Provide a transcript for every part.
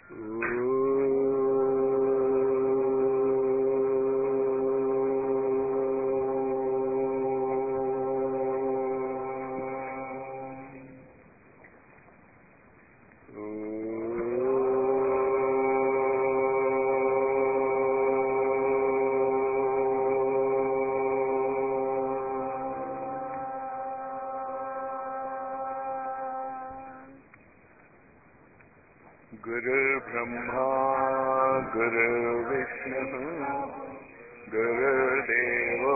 गुरुर्ब्रह्मा गुरुर्विष्णुः गुरुर्देवो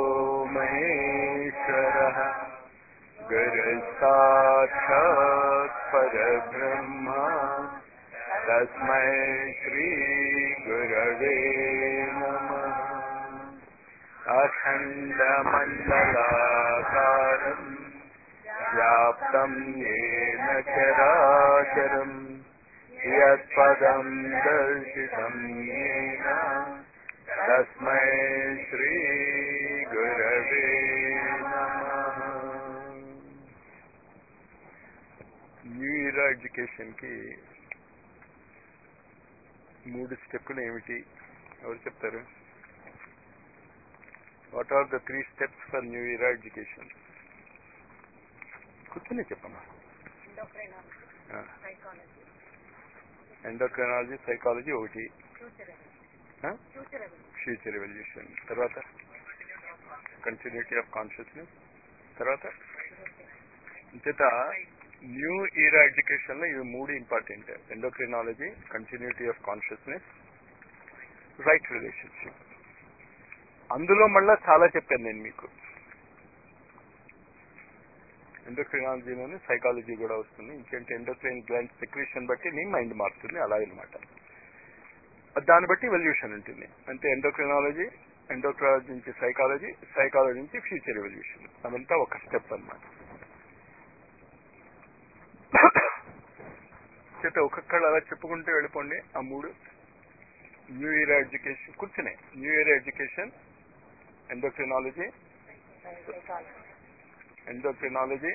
महेश्वरः गुरुसाक्षात् परब्रह्म तस्मै श्रीगुरवे नमः अखण्डमण्डलाकारम् व्याप्तं येन चराचरम् यत्पदम् दर्शितं येन तस्मै श्रीगुरवे नमः న్యూ ఇయర్ ఎడ్యుకేషన్ కి మూడు స్టెప్పులు ఏమిటి ఎవరు చెప్తారు what are the three steps for new year education కూర్చుని చెప్పమ్మా endocrinology, psychology, ఎండోక్రైనాలజీ సైకాలజీ ఒకటి future Huh? future evolution, future evolution తర్వాత కంటిన్యూటీ ఆఫ్ కాన్షియస్నెస్ తర్వాత చేత న్యూ ఈరా ఎడ్యుకేషన్ లో ఇవి మూడు important endocrinology continuity of consciousness right relationship అందులో మళ్ళా చాలా చెప్పాను నేను మీకు ఎండోక్రినాలజీలోనే సైకాలజీ కూడా వస్తుంది ఇంకేంటి ఎండోక్రైన్ గ్లాండ్ సెక్రేషన్ బట్టి నీ మైండ్ మారుతుంది అలా అనమాట దాన్ని బట్టి ఎవల్యూషన్ ఉంటుంది అంటే ఎండోక్రినాలజీ ఎండోక్రాలజీ నుంచి సైకాలజీ సైకాలజీ నుంచి ఫ్యూచర్ ఎవల్యూషన్ అదంతా ఒక స్టెప్ అన్నమాట చేత ఒక్కొక్కళ్ళు అలా చెప్పుకుంటూ వెళ్ళిపోండి ఆ మూడు న్యూ ఇయర్ ఎడ్యుకేషన్ కూర్చునే new year education endocrinology psychology, endocrinology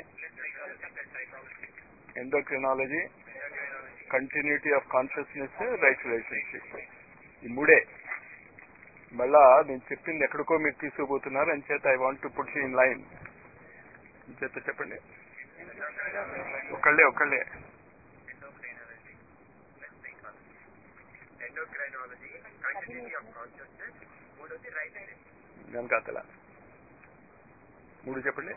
endocrinology continuity of consciousness right relationship ఈ మూడే మళ్ళా నేను చెప్పింది ఎక్కడికో మీరు తీసుకుపోతున్నారు అని చేత I want to put in line చేత చెప్పండి ఒకళ్ళే ఒకళ్ళే ఎండోక్రైనాలజీ కంటిన్యూటీ ఆఫ్ కాన్షియస్నెస్ మూడోది రైట్ వెనకాతల మూడు చెప్పండి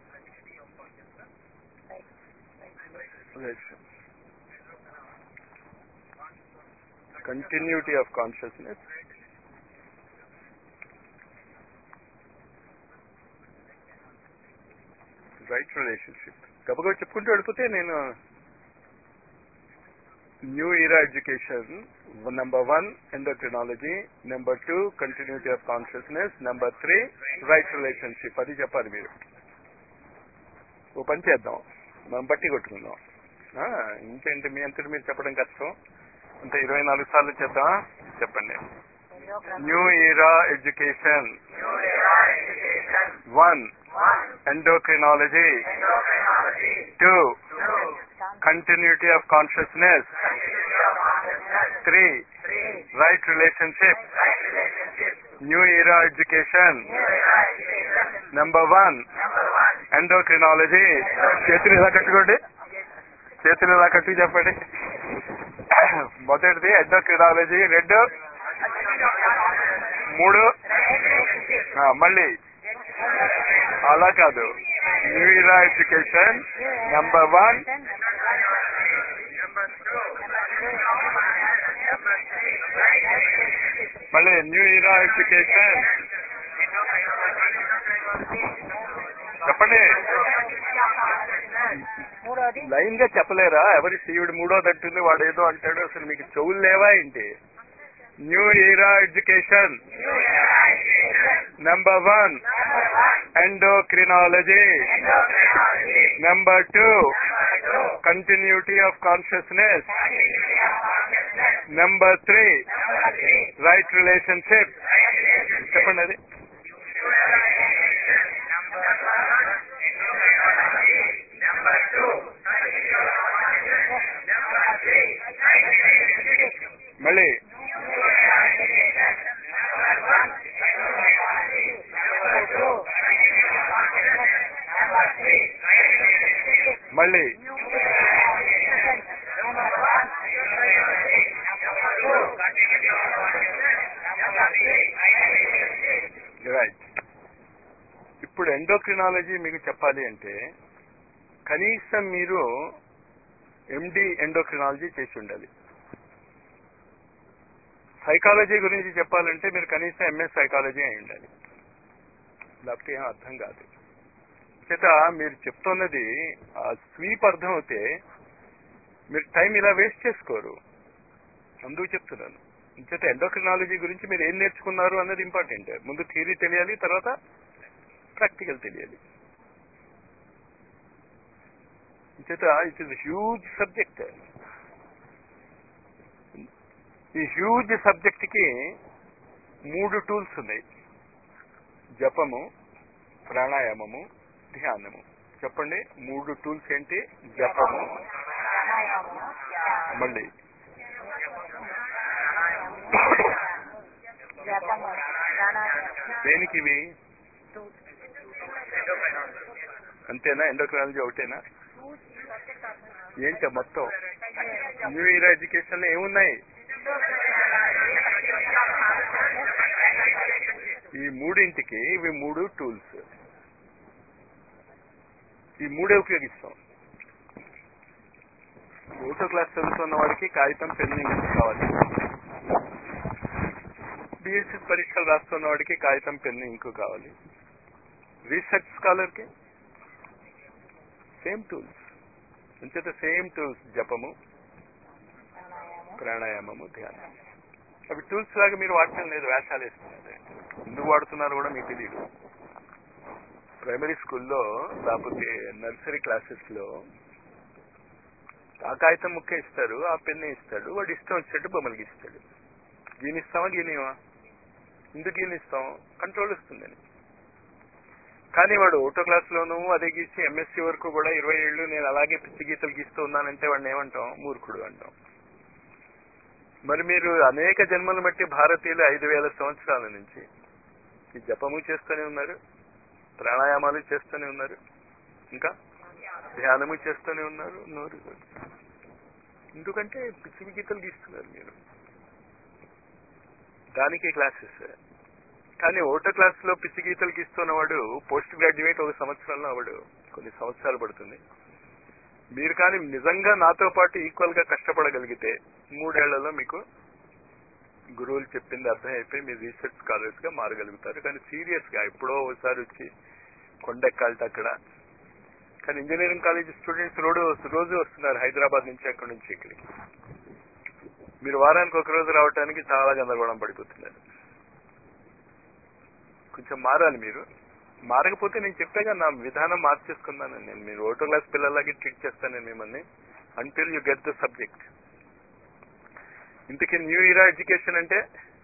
continuity of consciousness right relationship గబగబా చెప్పుకుంటూ వెళ్ళిపోతే నేను new year education number one endocrinology number two continuity of consciousness number three right relationship అది చెప్పాలి మీరు ఓ పని చేద్దాం మనం బట్టి కొట్టుకుందాం ఆ, ఇంకేంటి మీ అంతటి మీరు చెప్పడం కష్టం అంటే ఇరవై నాలుగు సార్లు చేద్దాం చెప్పండి endocrinology, new era education one endocrinology two continuity of consciousness three right relationship new era education number one endocrinology చేతులు ఇలా కట్టుకోండి చేతులు ఇలా కట్టుకు చెప్పండి మొదటిది ఎండోక్రినాలజీ రెండు మూడు ఆ, మళ్ళీ అలా కాదు new era education number one మళ్ళీ న్యూ ఇయరా ఎడ్యుకేషన్ చెప్పండి మూడోది లైన్ గా చెప్పలేరా ఎవరి శివుడు మూడో తట్టుంది వాడు ఏదో అంటాడు అసలు మీకు చెవులు లేవా ఏంటి new era education number one endocrinology number two continuity of consciousness number three right relationship చెప్పండి అది మళ్ళీ మళ్ళీ రైట్ ఇప్పుడు ఎండోక్రినాలజీ మీకు చెప్పాలి అంటే కనీసం మీరు ఎండి ఎండోక్రినాలజీ చేసి ఉండాలి సైకాలజీ గురించి చెప్పాలంటే మీరు కనీసం ఎంఎస్ సైకాలజీ అయి ఉండాలి లేకపోతే ఏం అర్థం కాదు చేత మీరు చెప్తున్నది ఆ స్వీప్ అర్థం అవుతే మీరు టైం ఇలా వేస్ట్ చేసుకోరు అందుకు చెప్తున్నాను చేత ఎండోక్రినాలజీ గురించి మీరు ఏం నేర్చుకున్నారు అన్నది ఇంపార్టెంట్ ముందు థియరీ తెలియాలి తర్వాత ప్రాక్టికల్ తెలియాలి చేత ఇట్ ఇస్ హ్యూజ్ సబ్జెక్ట్ ఈ హ్యూజ్ సబ్జెక్ట్ కి మూడు టూల్స్ ఉన్నాయి జపము ప్రాణాయామము ధ్యానము చెప్పండి మూడు టూల్స్ ఏంటి జపము మళ్ళీ జపము ప్రాణాయామం దేనికి ఇవి అంతేనా ఎండోక్రాలజీ ఒకటేనా ఏంటి మొత్తం న్యూ ఇయర్ ఎడ్యుకేషన్ లో ఏమున్నాయి ఈ మూడింటికి ఇవి మూడు టూల్స్ ఈ మూడే ఉపయోగిస్తాం ఓటో క్లాస్ చదువుతున్న వాడికి కాగితం పెన్ను ఇంకు కావాలి బిఎస్సి పరీక్షలు రాస్తున్న వాడికి కాగితం పెన్ను ఇంకు కావాలి రీసెర్చ్ స్కాలర్ కి సేమ్ టూల్స్ అంచేత సేమ్ టూల్స్ జపము ప్రాణాయామం ప్రాణాయామము ధ్యానం అవి టూల్స్ లాగా మీరు వాడటం లేదు వేషాలు వేస్తున్నారు ఎందుకు వాడుతున్నారో కూడా మీకు తెలియదు ప్రైమరీ స్కూల్లో లేకపోతే నర్సరీ క్లాసెస్ లో ఆ కాగితం ముక్క ఇస్తారు ఆ పెన్ను ఇస్తాడు వాడు ఇష్టం వచ్చేట్టు బొమ్మలకి ఇస్తాడు గీనిస్తామా గీనివా ఎందుకు గీనిస్తాం కంట్రోల్ వస్తుందని కానీ వాడు ఓటో క్లాస్ లోనూ అదే గీసి ఎంఎస్సీ వరకు కూడా ఇరవై ఏళ్ళు నేను అలాగే పిచ్చి గీతలు గీస్తూ ఉన్నానంటే వాడిని ఏమంటాం మూర్ఖుడు అంటాం మరి మీరు అనేక జన్మలు బట్టి భారతీయులు ఐదు వేల సంవత్సరాల నుంచి ఈ జపము చేస్తూనే ఉన్నారు ప్రాణాయామాలు చేస్తూనే ఉన్నారు ఇంకా ధ్యానము చేస్తూనే ఉన్నారు నోరు ఎందుకంటే పిచ్చి గీతలు గీస్తున్నారు మీరు దానికి క్లాసెస్ కానీ ఓటో క్లాస్ లో పిచ్చి గీతలు గీస్తున్నవాడు పోస్ట్ గ్రాడ్యుయేట్ ఒక సంవత్సరంలో అవడు కొన్ని సంవత్సరాలు పడుతుంది మీరు కానీ నిజంగా నాతో పాటు ఈక్వల్ గా కష్టపడగలిగితే మూడేళ్లలో మీకు గురువులు చెప్పింది అర్థం అయిపోయి మీరు రీసెర్చ్ స్కాలర్స్ గా మారగలుగుతారు కానీ సీరియస్ గా ఎప్పుడో ఒకసారి వచ్చి కొండెక్కాలట అక్కడ కానీ ఇంజనీరింగ్ కాలేజ్ స్టూడెంట్స్ రోజు రోజు వస్తున్నారు హైదరాబాద్ నుంచి అక్కడి నుంచి ఇక్కడికి మీరు వారానికి ఒక రోజు రావడానికి చాలా గందరగోళం పడిపోతున్నారు కొంచెం మారాలి మీరు మారకపోతే నేను చెప్పాగా నా విధానం మార్చేసుకున్నాను నేను మీరు ఓటో క్లాస్ పిల్లలకి ట్రీట్ చేస్తాను నేను మిమ్మల్ని until you get the subject ఇంతకీ న్యూ ఇయర్ ఎడ్యుకేషన్ అంటే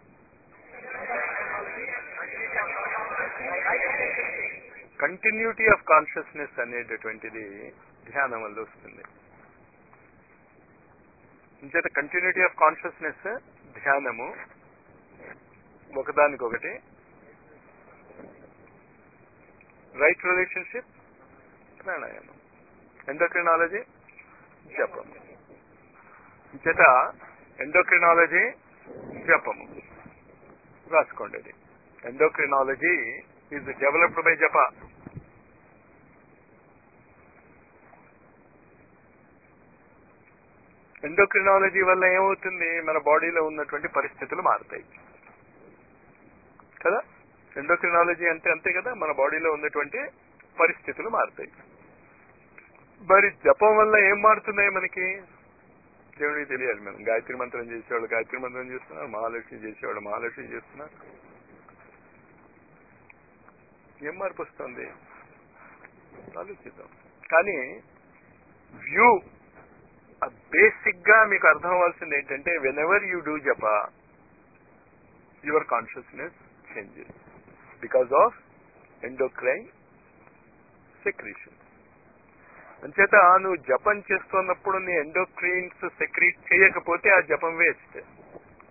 కంటిన్యూటీ ఆఫ్ కాన్షియస్నెస్ అనేటటువంటిది ధ్యానం వల్ల వస్తుంది ఇంచేత కంటిన్యూటీ ఆఫ్ కాన్షియస్నెస్ ధ్యానము ఒకదానికొకటి రైట్ రిలేషన్షిప్ ప్రాణాయామం ఎండోక్రినాలజీ జపము చేత ఎండోక్రినాలజీ జపము రాసుకోండి అది endocrinology is developed by japa endocrinology వల్ల ఏమవుతుంది మన బాడీలో ఉన్నటువంటి పరిస్థితులు మారుతాయి కదా ఎండోక్రినాలజీ అంటే అంతే కదా మన బాడీలో ఉన్నటువంటి పరిస్థితులు మారుతాయి మరి జపం వల్ల ఏం మారుతున్నాయి మనకి దేవుడికి తెలియాలి మనం గాయత్రి మంత్రం చేసేవాళ్ళు గాయత్రి మంత్రం చేస్తున్నారు మహాలక్ష్మి చేసేవాళ్ళు మహాలక్ష్మి చేస్తున్నారు ఏం మార్పు వస్తుంది ఆలోచిద్దాం కానీ వ్యూ బేసిక్ గా మీకు అర్థం అవ్వాల్సింది ఏంటంటే whenever you do japa your consciousness changes because of endocrine secretion అంచేత నువ్వు జపం చేస్తున్నప్పుడు నీ ఎండోక్రీన్స్ సెక్రీట్ చేయకపోతే ఆ జపం వేస్ట్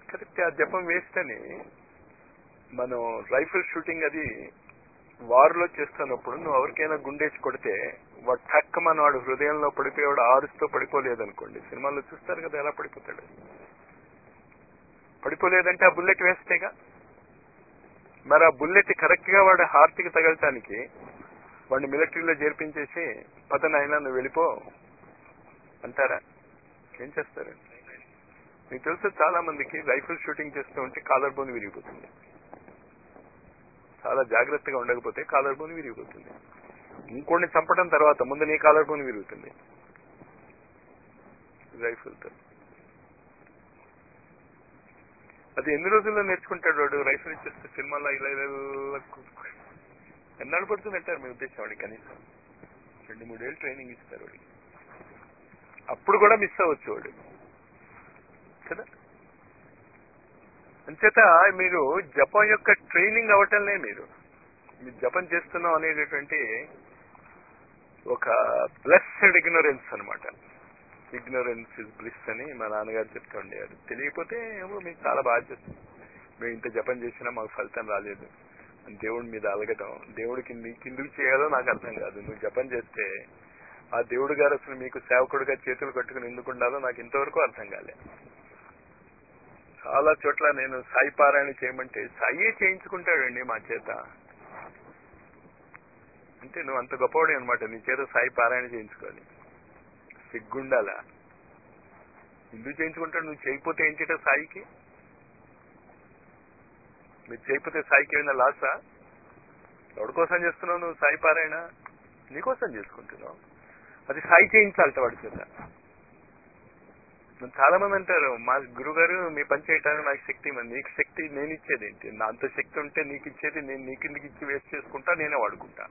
కరెక్ట్ ఆ జపం వేస్ట్ అని మనం రైఫిల్ షూటింగ్ అది వారులో చేస్తున్నప్పుడు నువ్వు ఎవరికైనా గుండేసి కొడితే వాడు టక్కమని వాడు హృదయంలో పడిపోయాడు ఆరుస్తూ పడిపోలేదనుకోండి సినిమాల్లో చూస్తారు కదా ఎలా పడిపోతాడు పడిపోలేదంటే ఆ బుల్లెట్ వేస్తేగా మరి ఆ బుల్లెట్ కరెక్ట్ గా వాడు హార్ట్కి తగలటానికి వాడిని మిలిటరీలో చేర్పించేసి పతనైనా నువ్వు వెళ్ళిపో అంటారా ఏం చేస్తారు మీకు తెలుసు చాలా మందికి రైఫిల్ షూటింగ్ చేస్తూ ఉంటే కాలర్ బోన్ విరిగిపోతుంది చాలా జాగ్రత్తగా ఉండకపోతే కాలర్ బోన్ విరిగిపోతుంది ఇంకోటిని చంపడం తర్వాత ముందు నీ కాలర్ బోన్ విరుగుతుంది రైఫిల్తో అది ఎన్ని రోజుల్లో నేర్చుకుంటాడు వాడు రైఫిల్ ఇచ్చేస్తే సినిమాలో ఇలా ఇలా ఇలా కు- ఎన్నాళ్ళు పడుతుంది అంటారు మీ ఉద్దేశం వాడికి కనీసం రెండు మూడేళ్ళు ట్రైనింగ్ ఇస్తారు వాడికి అప్పుడు కూడా మిస్ అవ్వచ్చు వాడు కదా అంచేత మీరు జపం యొక్క ట్రైనింగ్ అవటంలే మీరు మీరు జపం చేస్తున్నాం అనేటటువంటి ఒక బ్లెస్డ్ ఇగ్నోరెన్స్ అన్నమాట ఇగ్నోరెన్స్ ఇస్ బ్లిస్ అని మా నాన్నగారు చెప్తూ ఉండేవారు తెలియకపోతే ఏమో మీకు చాలా బాగా చేస్తుంది మేము ఇంత జపం చేసినా మాకు ఫలితం రాలేదు అని దేవుడి మీద అలగటం దేవుడికి నీకు ఎందుకు చేయాలో నాకు అర్థం కాదు నువ్వు జపం చేస్తే ఆ దేవుడు గారు అసలు మీకు సేవకుడిగా చేతులు కట్టుకుని ఎందుకు ఉండాలో నాకు ఇంతవరకు అర్థం కాలే చాలా చోట్ల నేను సాయి పారాయణ చేయమంటే సాయే చేయించుకుంటాడండి మా చేత అంటే నువ్వు అంత గొప్పవాడి అనమాట నీ చేత సాయి పారాయణ చేయించుకోవాలి సిగ్గుండాలా ఎందుకు చేయించుకుంటాడు నువ్వు చేయకపోతే ఏం చేయటం సాయికి మీరు చేయకపోతే సాయికి ఏమైనా లాసా ఎవరి కోసం చేస్తున్నావు నువ్వు సాయి పారాయణ నీకోసం చేసుకుంటున్నావు అది సాయి చేయించాలట వాడి చేత చాలా మంది అంటారు మా గురుగారు మీ పని చేయడానికి నాకు శక్తి మరి నీకు శక్తి నేను ఇచ్చేది ఏంటి నా అంత శక్తి ఉంటే నీకు ఇచ్చేది నేను నీకు ఎందుకు ఇచ్చి వేస్ట్ చేసుకుంటా నేనే వాడుకుంటా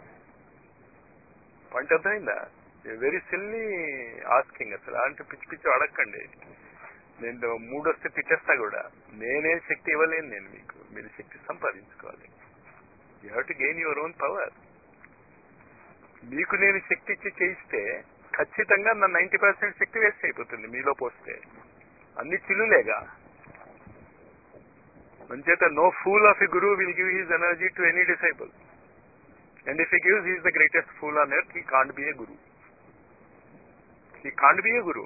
పాయింట్ అర్థమైందా వెరీ సిల్లీ ఆస్కింగ్ అసలు అలాంటి పిచ్చి పిచ్చి అడగండి నేను మూడు వస్తే తిట్టేస్తా కూడా నేనే శక్తి ఇవ్వలేను నేను మీకు మీరు శక్తి సంపాదించుకోవాలి you have to gain your own power మీకు నేను శక్తి ఇచ్చి చేయిస్తే ఖచ్చితంగా నా నైన్టీ పర్సెంట్ శక్తి వేస్ట్ అయిపోతుంది మీలో పోస్తే అన్ని చిల్లులేగా అంచేత no fool of a guru will give his energy to any disciple and if he gives he's the greatest fool on earth he can't be a guru he can't be a guru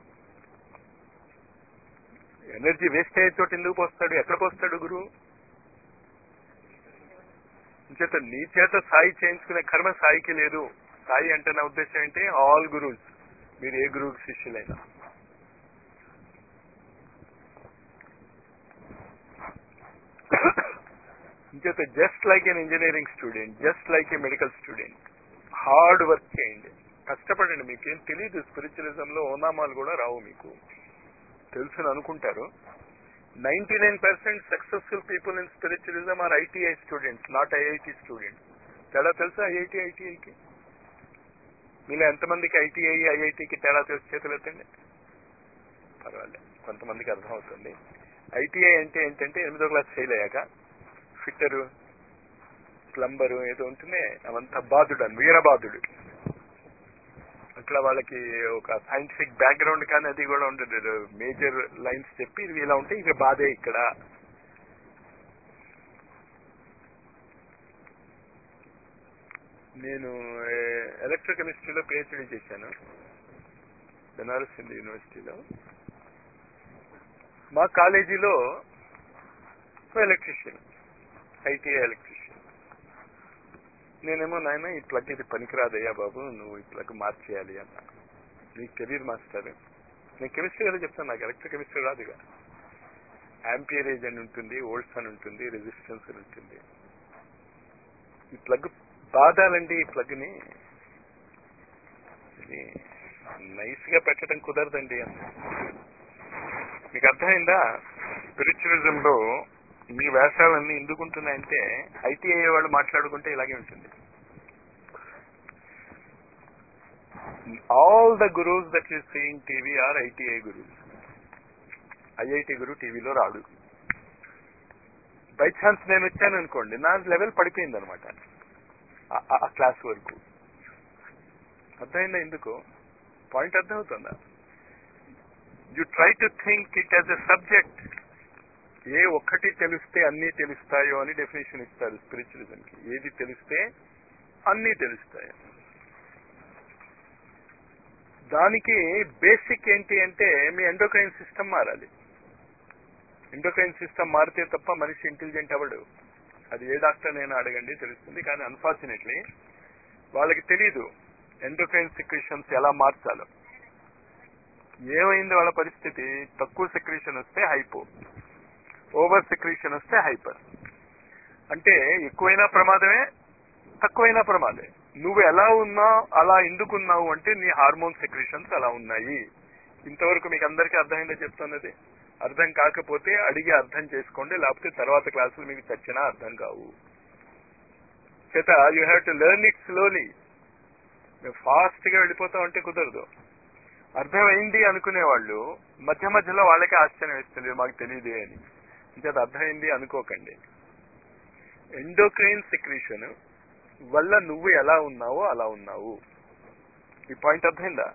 energy waste అయ్యే చోట ఎందుకు పోస్తాడు ఎక్కడ పోస్తాడు గురువు చేత నీ చేత సాయి చేయించుకునే కర్మ సాయికి లేదు సాయి అంటే నా ఉద్దేశం ఏంటి ఆల్ గురువుస్ మీరు ఏ గురువుకి శిష్యులైనా ఇంచేత just like an engineering student just like a medical student hard work చేయండి కష్టపడండి మీకేం తెలియదు స్పిరిచువలిజం లో ఓనామాలు కూడా రావు మీకు తెలుసుని అనుకుంటారు ninety nine percent successful people in spiritualism are ITI students not IIT students తేడా తెలుసా ఐఐటి ఐటీఐకి మీలో ఎంతమందికి ఐటీఐ ఐఐటికి తేడా తెలిసి చేతులు ఎత్తండి పర్వాలేదు కొంతమందికి అర్థమవుతుంది ఐటీఐ అంటే ఏంటంటే ఎనిమిదో క్లాస్ ఫెయిల్ అయ్యాక ఫిట్టరు ప్లంబరు ఏదో ఉంటుందే అవంతా బాధుడు అని వీరబాధుడు అట్లా వాళ్ళకి ఒక సైంటిఫిక్ బ్యాక్గ్రౌండ్ కానీ అది కూడా ఉండదు మేజర్ లైన్స్ చెప్పి ఇది ఇలా ఉంటే ఇక బాధే ఇక్కడ నేను ఎలక్ట్రోకెమిస్ట్రీలో పిహెచ్డీ చేశాను బెనారస్ హిందూ యూనివర్సిటీలో మా కాలేజీలో ఎలక్ట్రీషియన్ ఐటీఐ ఎలక్ట్రీషియన్ నేనేమో నాయన ఈ ప్లగ్ ఇది పనికిరాదయ్యా బాబు నువ్వు ఈ ప్లగ్ మార్చేయాలి అన్న నీ కెరీర్ మాస్టర్ నేను కెమిస్ట్రీ కదా చెప్తాను నాకు ఎలక్ట్రిక్ కెమిస్ట్రీ రాదుగా యాంపియరేజ్ అని ఉంటుంది ఓల్డ్స్ అని ఉంటుంది రెసిస్టెన్స్ అని ఉంటుంది ఈ ప్లగ్ బాధాలండి ఈ ప్లగ్ ని ఇది నైస్ గా పెట్టడం కుదరదండి అన్న మీకు అర్థమైందా స్పిరిచువలిజం లో మీ వేషాలన్నీ ఎందుకు ఉంటున్నాయంటే ఐటీఐ వాళ్ళు మాట్లాడుకుంటే ఇలాగే ఉంటుంది all the gurus that you seeing TV are ITI gurus IIT guru టీవీలో రాడు బై ఛాన్స్ నేను వచ్చాను అనుకోండి నా లెవెల్ పడిపోయింది అనమాట ఆ క్లాస్ వరకు అర్థమైందా ఎందుకు పాయింట్ అర్థమవుతుందా you try to think it as a subject ఏ ఒక్కటి తెలిస్తే అన్నీ తెలుస్తాయో అని డెఫినేషన్ ఇస్తారు స్పిరిచువలిజంకి ఏది తెలిస్తే అన్నీ తెలుస్తాయి దానికి బేసిక్ ఏంటి అంటే మీ ఎండోక్రైన్ సిస్టమ్ మారాలి ఎండోక్రైన్ సిస్టమ్ మారితే తప్ప మనిషి ఇంటెలిజెంట్ అవ్వడు అది ఏ డాక్టర్ అయినా అడగండి తెలుస్తుంది కానీ అన్ఫార్చునేట్లీ వాళ్ళకి తెలీదు ఎండోక్రైన్ సెక్రేషన్స్ ఎలా మార్చాలో ఏమైంది వాళ్ళ పరిస్థితి తక్కువ సెక్రేషన్ వస్తే హైపో ఓవర్ సెక్రేషన్ వస్తే హైపర్ అంటే ఎక్కువైనా ప్రమాదమే తక్కువైనా ప్రమాదే నువ్వు ఎలా ఉన్నావు అలా ఎందుకున్నావు అంటే నీ హార్మోన్ సెక్రేషన్స్ అలా ఉన్నాయి ఇంతవరకు మీకు అందరికీ అర్థమైందో చెప్తున్నది అర్థం కాకపోతే అడిగి అర్థం చేసుకోండి లేకపోతే తర్వాత క్లాసులు మీకు చచ్చినా అర్థం కావు చేత you have to learn it slowly మేము ఫాస్ట్ గా వెళ్ళిపోతాం అంటే కుదరదు అర్థమైంది అనుకునే వాళ్ళు మధ్య మధ్యలో వాళ్ళకి ఆశ్చర్యం వేస్తుంది మాకు తెలియదు అని అంటే అది అర్థమైంది అనుకోకండి ఎండోక్రైన్ సెక్రీషన్ వల్ల నువ్వు ఎలా ఉన్నావో అలా ఉన్నావు ఈ పాయింట్ అర్థమైందా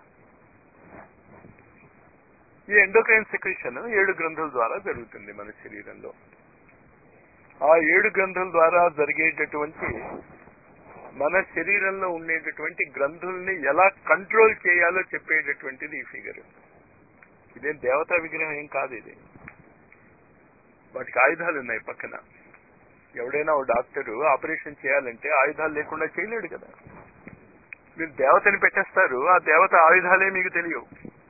ఈ ఎండోక్రైన్ సెక్రీషన్ ఏడు గ్రంథుల ద్వారా జరుగుతుంది మన శరీరంలో ఆ ఏడు గ్రంథుల ద్వారా జరిగేటటువంటి మన శరీరంలో ఉండేటటువంటి గ్రంథుల్ని ఎలా కంట్రోల్ చేయాలో చెప్పేటటువంటిది ఈ ఫిగర్ ఇదేం దేవతా విగ్రహం ఏం కాదు ఇది వాటికి ఆయుధాలు ఉన్నాయి పక్కన ఎవడైనా ఓ డాక్టరు ఆపరేషన్ చేయాలంటే ఆయుధాలు లేకుండా చేయలేడు కదా మీరు దేవతని పెట్టేస్తారు ఆ దేవత ఆయుధాలే మీకు తెలియవు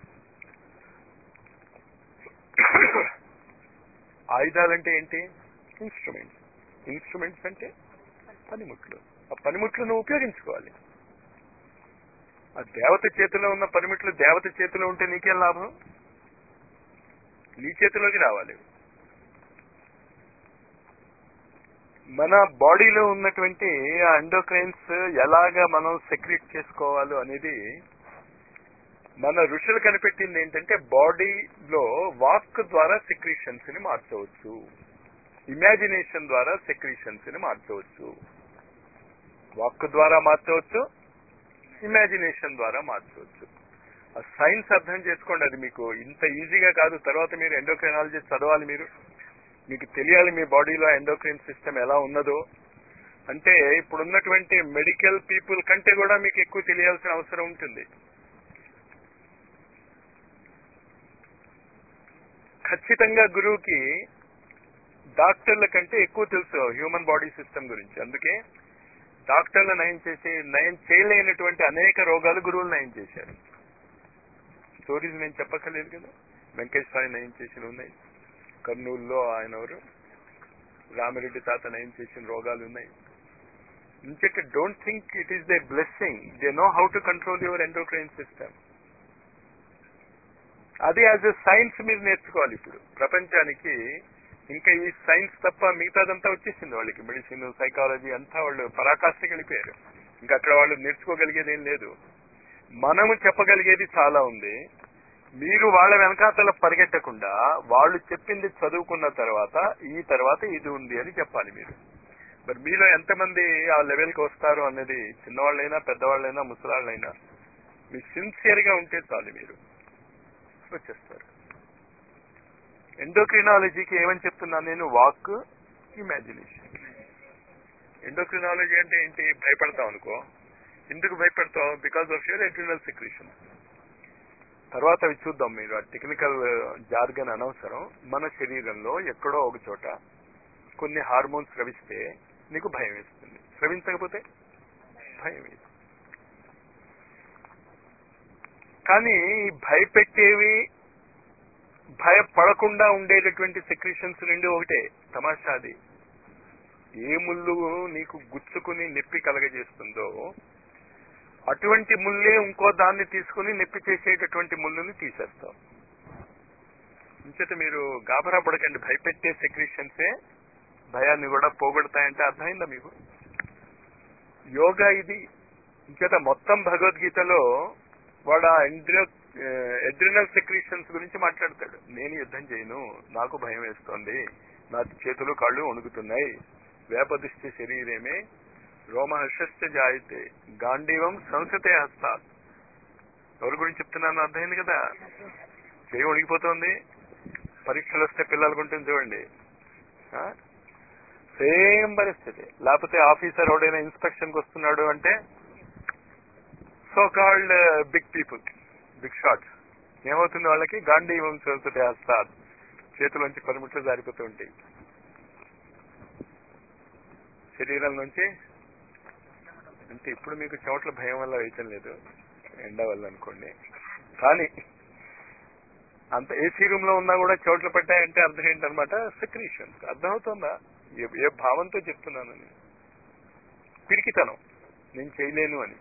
ఆయుధాలంటే ఏంటి ఇన్స్ట్రుమెంట్స్ ఇన్స్ట్రుమెంట్స్ అంటే పనిముట్లు ఆ పనిముట్లు నువ్వు ఉపయోగించుకోవాలి ఆ దేవత చేతిలో ఉన్న పనిముట్లు దేవత చేతిలో ఉంటే నీకేం లాభం నీ చేతిలోకి రావాలి మన బాడీలో ఉన్నటువంటి ఆ ఎండోక్రైన్స్ ఎలాగా మనం సెక్రెట్ చేసుకోవాలో అనేది మన ఋషులు కనిపెట్టింది ఏంటంటే బాడీలో వాక్ ద్వారా సెక్రీషన్స్ ని మార్చవచ్చు ఇమాజినేషన్ ద్వారా సెక్రీషన్స్ ని మార్చవచ్చు వాక్ ద్వారా మార్చవచ్చు ఇమాజినేషన్ ద్వారా మార్చవచ్చు ఆ సైన్స్ అర్థం చేసుకోండి అది మీకు ఇంత ఈజీగా కాదు తర్వాత మీరు ఎండోక్రైనాలజీ చదవాలి మీరు మీకు తెలియాలి మీ బాడీలో ఎండోక్రైన్ సిస్టమ్ ఎలా ఉన్నదో అంటే ఇప్పుడున్నటువంటి మెడికల్ పీపుల్ కంటే కూడా మీకు ఎక్కువ తెలియాల్సిన అవసరం ఉంటుంది ఖచ్చితంగా గురువుకి డాక్టర్ల కంటే ఎక్కువ తెలుసు హ్యూమన్ బాడీ సిస్టమ్ గురించి అందుకే డాక్టర్లు నయం చేసి నయం చేయలేనటువంటి అనేక రోగాలు గురువులు నయం చేశారు స్టోరీస్ నేను చెప్పక్కర్లేదు కదా వెంకటేశ్వరి నయం చేసిన ఉన్నాయి కర్నూలులో ఆయన ఎవరు రామిరెడ్డి తాత నయం చేసిన రోగాలు ఉన్నాయి ఇంకెట్ don't think it is they blessing they know how to control your endocrine system అది యాజ్ ఎ సైన్స్ మీరు నేర్చుకోవాలి ఇప్పుడు ప్రపంచానికి ఇంకా ఈ సైన్స్ తప్ప మిగతాదంతా వచ్చేసింది వాళ్ళకి మెడిసిన్ సైకాలజీ అంతా వాళ్ళు పరాకాష్ఠకి వెళ్ళిపోయారు ఇంకా అక్కడ వాళ్ళు నేర్చుకోగలిగేది ఏం లేదు మనము చెప్పగలిగేది చాలా ఉంది మీరు వాళ్ళ వెనకాతల పరిగెట్టకుండా వాళ్ళు చెప్పింది చదువుకున్న తర్వాత ఈ తర్వాత ఇది ఉంది అని చెప్పాలి మీరు మరి మీలో ఎంతమంది ఆ లెవెల్కి వస్తారు అన్నది చిన్నవాళ్ళైనా పెద్దవాళ్ళైనా ముసలాళ్ళైనా మీరు సిన్సియర్ గా ఉంటే చాలు మీరు వచ్చేస్తారు ఎండోక్రినాలజీకి ఏమని చెప్తున్నాను నేను వాక్ ఇమాజినేషన్ ఎండోక్రినాలజీ అంటే ఏంటి భయపడతావు అనుకో ఎందుకు భయపడతావు because of your adrenal secretion తర్వాత అవి చూద్దాం మీరు ఆ టెక్నికల్ జార్గన్ అనవసరం మన శరీరంలో ఎక్కడో ఒక చోట కొన్ని హార్మోన్స్ స్రవిస్తే నీకు భయం వేస్తుంది స్రవించకపోతే భయం వేస్తుంది కానీ ఈ భయపెట్టేవి భయపడకుండా ఉండేటటువంటి సెక్రేషన్స్ రెండు ఒకటే తమాషా అది ఏ ముళ్ళు నీకు గుచ్చుకుని నొప్పి కలగజేస్తుందో అటువంటి ముళ్ళే ఇంకో దాన్ని తీసుకుని నొప్పి చేసేటటువంటి ముళ్ళుని తీసేస్తాం ఇంచేత మీరు గాబరా పడకండి భయపెట్టే సెక్రేషన్సే భయాన్ని కూడా పోగొడతాయంటే అర్థమైందా మీకు యోగా ఇది ఇంచేత మొత్తం భగవద్గీతలో వాడు ఆ ఎండ్రో ఎడ్రినల్ సెక్రీషన్స్ గురించి మాట్లాడతాడు నేను యుద్ధం చేయను నాకు భయం వేస్తోంది నా చేతులు కాళ్ళు వణుకుతున్నాయి వేపదిష్టి శరీరమే రోమహర్షస్య జాయితే గాంధీవం సంసతే హస్తాత్ ఎవరి గురించి చెప్తున్నాను అర్థమైంది కదా చేయి వణికిపోతోంది పరీక్షలు వస్తే పిల్లలు ఉంటుంది చూడండి సేమ్ పరిస్థితి లేకపోతే ఆఫీసర్ ఎవడైనా ఇన్స్పెక్షన్ కి వస్తున్నాడు అంటే so called big people big shots ఏమవుతుంది వాళ్ళకి గాంధీ వంశోత్సవ హస్తాలు చేతులోంచి పనిముట్లు జారిపోతూ ఉంటాయి శరీరం నుంచి అంటే ఇప్పుడు మీకు చెమట్ల భయం వల్ల వేయటం లేదు ఎండ వల్ల అనుకోండి కానీ అంత ఏసీ రూమ్ లో ఉన్నా కూడా చోట్ల పడ్డాయంటే అర్థం ఏంటనమాట సెక్రీషన్ అర్థమవుతుందా ఏ ఏ భావంతో చెప్తున్నాను నేను పిరికితనం నేను చేయలేను అని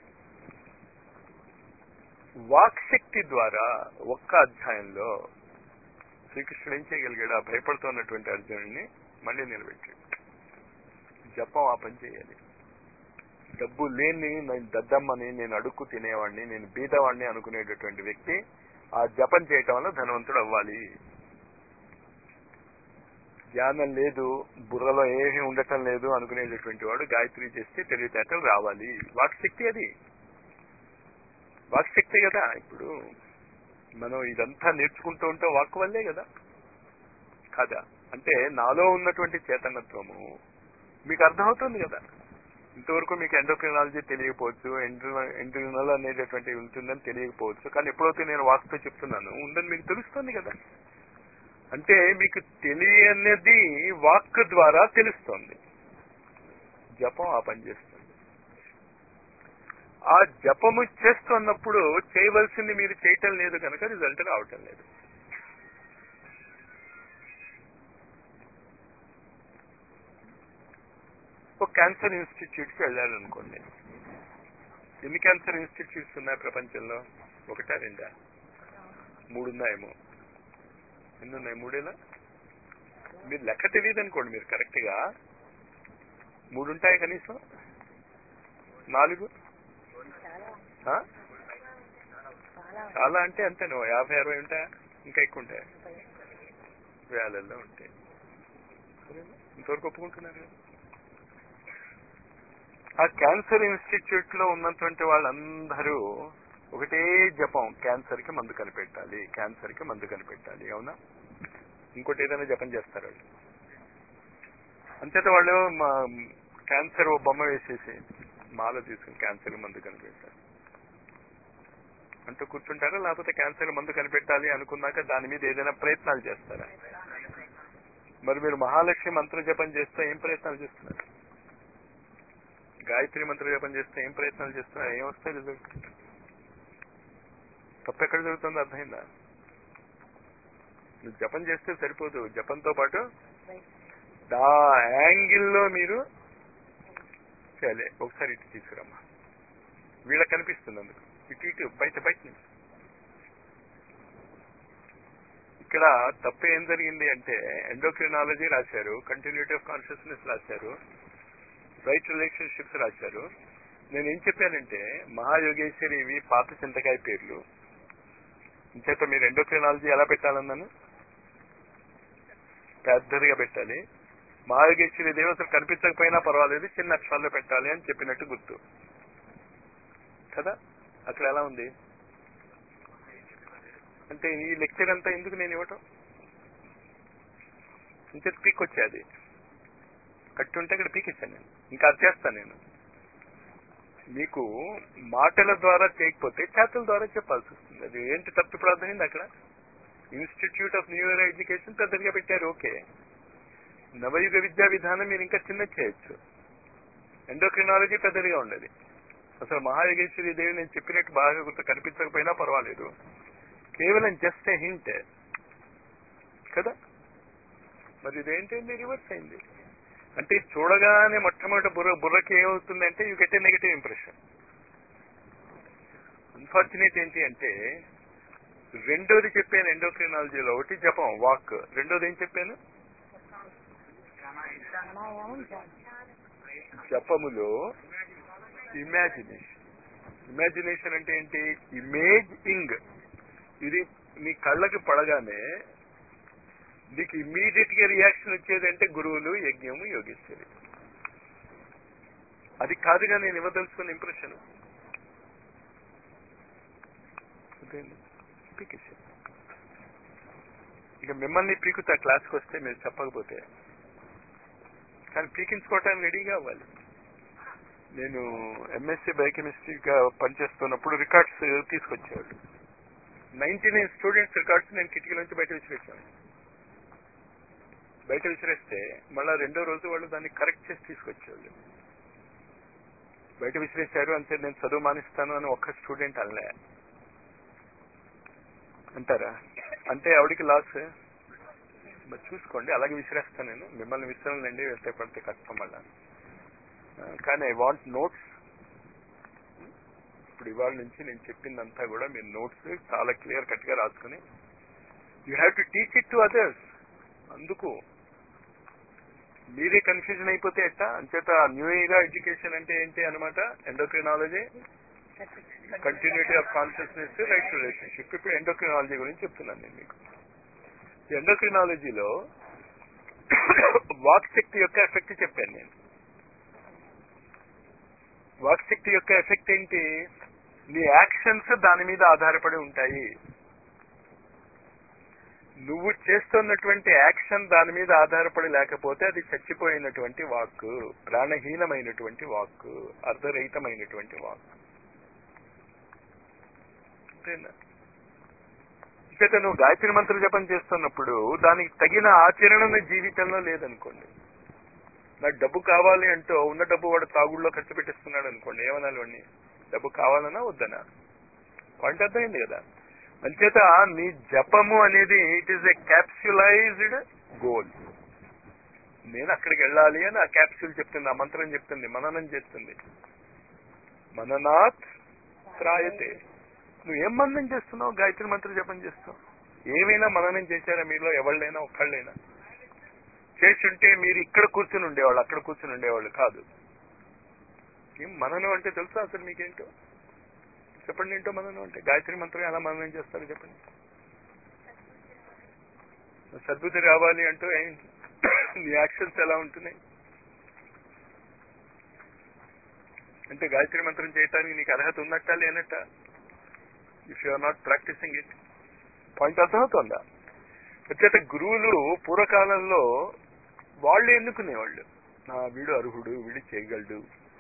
వాక్శక్తి ద్వారా ఒక్క అధ్యాయంలో శ్రీకృష్ణుడు ఏం చేయగలిగాడు ఆ భయపడుతున్నటువంటి అర్జునుడిని మళ్ళీ నిలబెట్టాడు జపం ఆ పని చేయాలి డబ్బు లేని నేను దద్దమ్మని నేను అడుక్కు తినేవాడిని నేను బీదవాడిని అనుకునేటటువంటి వ్యక్తి ఆ జపం చేయటం వల్ల ధనవంతుడు అవ్వాలి జ్ఞానం లేదు బుర్రలో ఏమీ ఉండటం లేదు అనుకునేటటువంటి వాడు గాయత్రి చేస్తే తెలివితేటలు రావాలి వాక్శక్తి అది వాక్శక్తి కదా ఇప్పుడు మనం ఇదంతా నేర్చుకుంటూ ఉంటే వాక్ వల్లే కదా కదా అంటే నాలో ఉన్నటువంటి చేతనత్వము మీకు అర్థమవుతుంది కదా ఇంతవరకు మీకు ఎండోక్రినాలజీ తెలియకపోవచ్చు ఎండ్రినల్ అనేటటువంటి ఉంటుందని తెలియకపోవచ్చు కానీ ఎప్పుడైతే నేను వాక్తో చెప్తున్నాను ఉందని మీకు తెలుస్తుంది కదా అంటే మీకు తెలియనిది వాక్ ద్వారా తెలుస్తోంది జపం ఆ పని చేస్తుంది ఆ జపము చేస్తున్నప్పుడు చేయవలసింది మీరు చేయటం లేదు కనుక రిజల్ట్ రావటం లేదు ఒక క్యాన్సర్ ఇన్స్టిట్యూట్ కి వెళ్ళాలనుకోండి ఎన్ని క్యాన్సర్ ఇన్స్టిట్యూట్స్ ఉన్నాయి ప్రపంచంలో ఒకటా రెండా మూడు ఉన్నాయేమో ఎన్ని ఉన్నాయి మూడేలా మీరు లెక్క తెలియదు అనుకోండి మీరు కరెక్ట్ గా మూడు ఉంటాయి కనీసం నాలుగు చాలా ఆ? చాలా చాలా అంటే అంతే నువ్వు యాభై అరవై ఉంటాయా ఇంకా ఎక్కువ ఉంటాయా వేలల్లో ఉంటాయి సరేనా? ఇంతవరకు ఒప్పుకుంటున్నారు కదా? ఆ క్యాన్సర్ ఇన్స్టిట్యూట్ లో ఉన్నటువంటి వాళ్ళందరూ ఒకటే జపం క్యాన్సర్ కి మందు కనిపెట్టాలి క్యాన్సర్ కి మందు కనిపెట్టాలి అవునా ఇంకోటి ఏదైనా జపం చేస్తారు వాళ్ళు అంతేత వాళ్ళు మా క్యాన్సర్ ఓ బొమ్మ వేసేసి మాల తీసుకుని క్యాన్సర్ మందు కనిపెట్టాలి అంటూ కూర్చుంటారా లేకపోతే క్యాన్సర్ మందు కనిపెట్టాలి అనుకున్నాక దాని మీద ఏదైనా ప్రయత్నాలు చేస్తారా మరి మీరు మహాలక్ష్మి మంత్ర జపం చేస్తే ఏం ప్రయత్నాలు చేస్తున్నారు గాయత్రి మంత్ర జపం చేస్తే ఏం ప్రయత్నాలు చేస్తున్నారు ఏం వస్తాయి రిజల్ట్ తప్పు ఎక్కడ జరుగుతుందో అర్థమైందా నువ్వు జపం చేస్తే సరిపోదు జపంతో పాటు దా యాంగిల్లో మీరు చేయాలి ఒకసారి ఇటు తీసుకురమ్మా వీళ్ళకి కనిపిస్తుంది అందుకు ఇటు ఇటు బయట బయట నుంచి ఇక్కడ తప్పు ఏం జరిగింది అంటే ఎండోక్రినాలజీ రాశారు కంటిన్యూటీ ఆఫ్ కాన్షియస్నెస్ రాశారు రైట్ రిలేషన్షిప్స్ రాశారు నేను ఏం చెప్పానంటే మహాయోగేశ్వరి ఇవి పాత చింతకాయ పేర్లు ఇంచేత మీరు ఎండోక్రినాలజీ ఎలా పెట్టాలన్నాను పెద్దదిగా పెట్టాలి మహాయోగేశ్వరి దేవి అసలు కనిపించకపోయినా పర్వాలేదు చిన్న అక్షరాల్లో పెట్టాలి అని చెప్పినట్టు గుర్తు కదా అక్కడ ఎలా ఉంది అంటే ఈ లెక్చర్ అంతా ఎందుకు నేను ఇవ్వటం ఇంత పీక్ వచ్చేది కట్టుంటే ఇక్కడ పీకిచ్చాను నేను ఇంకా అది చేస్తాను నేను మీకు మాటల ద్వారా చేయకపోతే చేతల ద్వారా చెప్పాల్సి వస్తుంది అది ఏంటి తప్పు ఇప్పుడు అర్థమైంది అక్కడ institute of new year education పెద్దగా పెట్టారు ఓకే నవయుగ విద్యా విధానం మీరు ఇంకా చిన్న చేయొచ్చు ఎండోక్రినాలజీ పెద్దదిగా ఉండదు అసలు మహాయోగేశ్వరి దేవి నేను చెప్పినట్టు బాగా గుర్తు కనిపించకపోయినా పర్వాలేదు కేవలం జస్ట్ ఏ హింట్ కదా మరి ఇదేంటండి రివర్స్ అయింది అంటే చూడగానే మొట్టమొదటి బుర్ర బుర్రకి ఏమవుతుందంటే you get a negative impression unfortunate ఏంటి అంటే రెండోది చెప్పాను ఎండోక్రినాలజీలో ఒకటి జపం వాక్ రెండోది ఏం చెప్పాను ప్రాణాయామం ధ్యానం. జపములో ఇమాజినేషన్ ఇమాజినేషన్ అంటే ఏంటి ఇమేజ్ ఇంగ్ ఇది నీ కళ్ళకి పడగానే నీకు ఇమ్మీడియట్ గా రియాక్షన్ వచ్చేదంటే గురువులు యజ్ఞము యోగేశ్వరి అది కాదుగా నేను ఇవ్వదలుచుకున్న ఇంప్రెషన్ ఇక మిమ్మల్ని పీకుతా క్లాస్కి వస్తే మీరు చెప్పకపోతే కానీ పీకించుకోవటానికి రెడీగా అవ్వాలి నేను ఎంఎస్సీ బయోకెమిస్ట్రీగా పనిచేస్తున్నప్పుడు రికార్డ్స్ తీసుకొచ్చేవాడు నైన్టీ నైన్ స్టూడెంట్స్ రికార్డ్స్ నేను కిటికీ నుంచి బయట విసిరేసాను బయట విసిరేస్తే మళ్ళా రెండో రోజు వాళ్ళు దాన్ని కరెక్ట్ చేసి తీసుకొచ్చేవాళ్ళు బయట విసిరేశారు అంటే నేను చదువు మానిస్తాను అని ఒక్క స్టూడెంట్ అనలే అంటారా అంటే ఆవిడికి లాస్ మరి చూసుకోండి అలాగే విసిరేస్తాను నేను మిమ్మల్ని విసిరండి వెళ్తే పడితే కష్టం మళ్ళా ఆ, కానీ ఐ వాంట్ నోట్స్ ఇప్పుడు ఇవాళ నుంచి నేను చెప్పిందంతా కూడా మీరు నోట్స్ చాలా క్లియర్ కట్ గా రాసుకుని you have to teach it to others అందుకు మీరే కన్ఫ్యూజన్ అయిపోతే ఎట్టా అంచేత న్యూ ఏగా ఎడ్యుకేషన్ అంటే ఏంటి అనమాట endocrinology continuity of consciousness right relationship ఇప్పుడు ఎండోక్రినాలజీ గురించి చెప్తున్నాను నేను మీకు ఎండోక్రినాలజీలో వాక్ శక్తి యొక్క ఎఫెక్ట్ చెప్పాను నేను వాక్ శక్తి యొక్క ఎఫెక్ట్ ఏంటి నీ యాక్షన్స్ దాని మీద ఆధారపడి ఉంటాయి నువ్వు చేస్తున్నటువంటి యాక్షన్ దాని మీద ఆధారపడి లేకపోతే అది చచ్చిపోయినటువంటి వాక్ ప్రాణహీనమైనటువంటి వాక్ అర్ధరహితమైనటువంటి వాక్ అంతేనా ఇక నువ్వు గాయత్రి మంత్ర జపం చేస్తున్నప్పుడు దానికి తగిన ఆచరణ నీ జీవితంలో లేదనుకోండి నాకు డబ్బు కావాలి అంటూ ఉన్న డబ్బు వాడు తాగుడులో ఖర్చు పెట్టిస్తున్నాడు అనుకోండి ఏమనాలి వాడిని డబ్బు కావాలనా వద్దనా పాయింట్ అర్థమైంది కదా అంచేత నీ జపము అనేది it is a capsulized goal నేను అక్కడికి వెళ్ళాలి అని ఆ క్యాప్సూల్ చెప్తుంది ఆ మంత్రం చెప్తుంది మననం చేస్తుంది మననాత్ త్రాయతే నువ్వు ఏం మననం చేస్తున్నావు గాయత్రి మంత్ర జపం చేస్తావు ఏమైనా మననం చేశారా మీలో ఎవళ్ళైనా ఒక్కళ్ళైనా చేస్తుంటే మీరు ఇక్కడ కూర్చుని ఉండేవాళ్ళు అక్కడ కూర్చుని ఉండేవాళ్ళు కాదు ఏం మననం అంటే తెలుసా అసలు మీకేంటో చెప్పండి ఏంటో మననం అంటే గాయత్రి మంత్రం ఎలా మననం చేస్తారు చెప్పండి సద్బుద్ధి రావాలి అంటూ ఏం నీ యాక్షన్స్ ఎలా ఉంటున్నాయి అంటే గాయత్రి మంత్రం చేయటానికి నీకు అర్హత ఉన్నట్టా లేనట్టా if you are not practising it point అర్థమవుతుందా వచ్చేట గురువులు పూర్వకాలంలో వాళ్ళు ఎన్నుకునేవాళ్ళు నా వీడు అర్హుడు వీడు చేయగలడు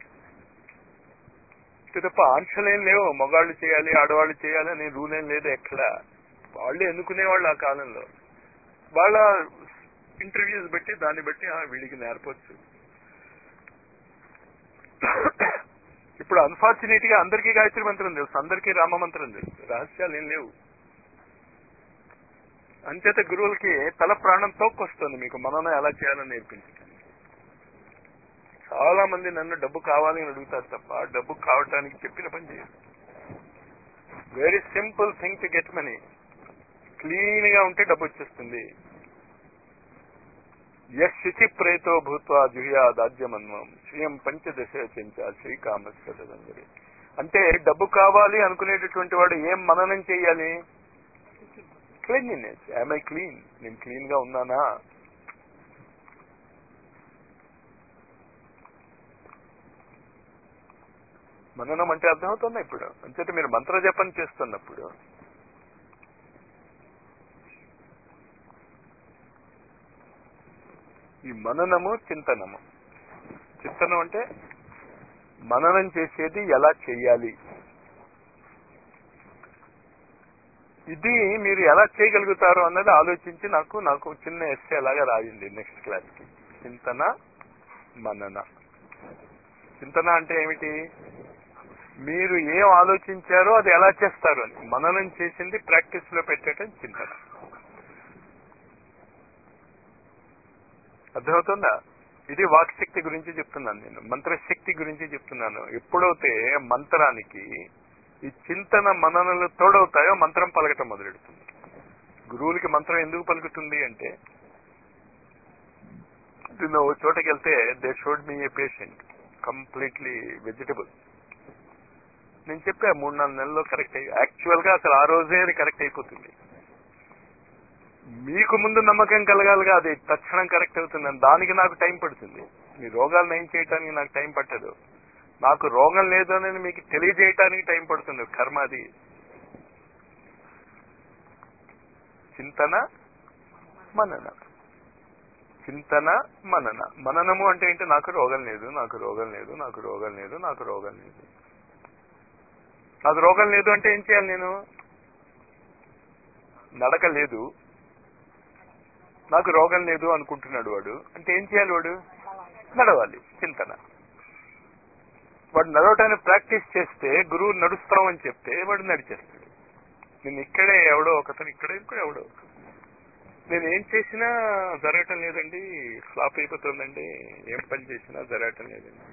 అంతే తప్ప ఆంక్షలేం లేవు మగాళ్ళు చేయాలి ఆడవాళ్ళు చేయాలి అనే రూల్ ఏం లేదు ఎక్కడ వాళ్ళు ఎన్నుకునేవాళ్ళు ఆ కాలంలో వాళ్ళ ఇంటర్వ్యూస్ బట్టి దాన్ని బట్టి ఆ వీడికి నేర్పొచ్చు ఇప్పుడు అన్ఫార్చునేట్ గా అందరికీ గాయత్రి మంత్రం తెలుసు అందరికీ రామ మంత్రం తెలుసు రహస్యాలు ఏం లేవు అంచేత గురువులకి తల ప్రాణం తోక్కొస్తుంది మీకు మనన ఎలా చేయాలని నేర్పించడానికి చాలా మంది నన్ను డబ్బు కావాలి అని అడుగుతారు తప్ప డబ్బు కావటానికి చెప్పిన పని చేయరు very simple thing to get money clean గా ఉంటే డబ్బు వచ్చేస్తుంది యశ్ శుచి ప్రేతో భూత్వా జుహ్యా దాజ్యమన్వం శ్రీయం పంచదశ చెంచ శ్రీకామస్కరందరి అంటే డబ్బు కావాలి అనుకునేటటువంటి వాడు ఏం మననం చేయాలి క్లీన్లీనెస్ ఐ క్లీన్ నేను క్లీన్ గా ఉన్నానా మననం అంటే అర్థమవుతుందా ఇప్పుడు అంచేత మీరు మంత్ర జపం చేస్తున్నప్పుడు ఈ మననము చింతనము చింతనం అంటే మననం చేసేది ఎలా చెయ్యాలి ఇది మీరు ఎలా చేయగలుగుతారు అన్నది ఆలోచించి నాకు నాకు చిన్న ఎస్సే లాగా రాయండి నెక్స్ట్ క్లాస్ కి చింతన మనన చింతన అంటే ఏమిటి మీరు ఏం ఆలోచించారో అది ఎలా చేస్తారు అని మననం చేసింది ప్రాక్టీస్ లో పెట్టడం చింతన అర్థమవుతుందా ఇది వాక్శక్తి గురించి చెప్తున్నాను నేను మంత్రశక్తి గురించి చెప్తున్నాను ఎప్పుడైతే మంత్రానికి ఈ చింతన మననలు తోడవుతాయో మంత్రం పలకటం మొదలెడుతుంది గురువులకి మంత్రం ఎందుకు పలుకుతుంది అంటే నువ్వు ఓ చోటకి వెళ్తే they showed me a patient completely vegetable నేను చెప్పా మూడు నాలుగు నెలల్లో కరెక్ట్ అయ్యి యాక్చువల్ గా అసలు ఆ రోజే అది కరెక్ట్ అయిపోతుంది మీకు ముందు నమ్మకం కలగాలిగా అది తక్షణం కరెక్ట్ అవుతుందని దానికి నాకు టైం పడుతుంది మీ రోగాలు నయం చేయడానికి నాకు టైం పట్టదు నాకు రోగం లేదు అని మీకు తెలియజేయటానికి టైం పడుతుంది కర్మ అది చింతన మనన చింతన మనన మననము అంటే ఏంటి నాకు రోగం లేదు నాకు రోగం లేదు నాకు రోగం లేదు నాకు రోగం లేదు నాకు రోగం లేదు అంటే ఏం చేయాలి నేను నడక లేదు నాకు రోగం లేదు అనుకుంటున్నాడు వాడు అంటే ఏం చేయాలి వాడు నడవాలి చింతన వాడు నడవటానికి ప్రాక్టీస్ చేస్తే గురువు నడుస్తామని చెప్తే వాడు నడిచేస్తాడు నేను ఇక్కడే ఎవడో ఒకతను ఇక్కడే ఇక్కడ ఎవడో నేను ఏం చేసినా జరగటం లేదండి ఫ్లాప్ అయిపోతుందండి ఏం పని చేసినా జరగటం లేదండి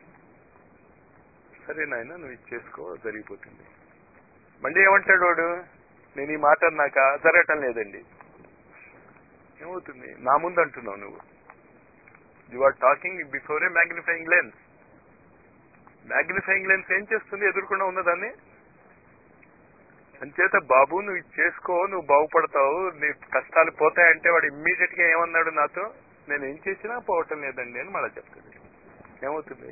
సరే నాయన నువ్వు ఇది చేసుకో జరిగిపోతుంది మళ్ళీ ఏమంటాడు వాడు నేను ఈ మాట అన్నాక జరగటం లేదండి ఏమవుతుంది నా ముందు అంటున్నావు నువ్వు you are talking before a magnifying lens magnifying lens ఏం చేస్తుంది ఎదుర్కొండా ఉన్నదాన్ని అంచేత బాబు నువ్వు ఇది చేసుకో నువ్వు బాగుపడతావు నీ కష్టాలు పోతాయంటే వాడు ఇమ్మీడియట్ గా ఏమన్నాడు నాతో నేను ఏం చేసినా పోవటం లేదండి అని మళ్ళా చెప్తాడు ఏమవుతుంది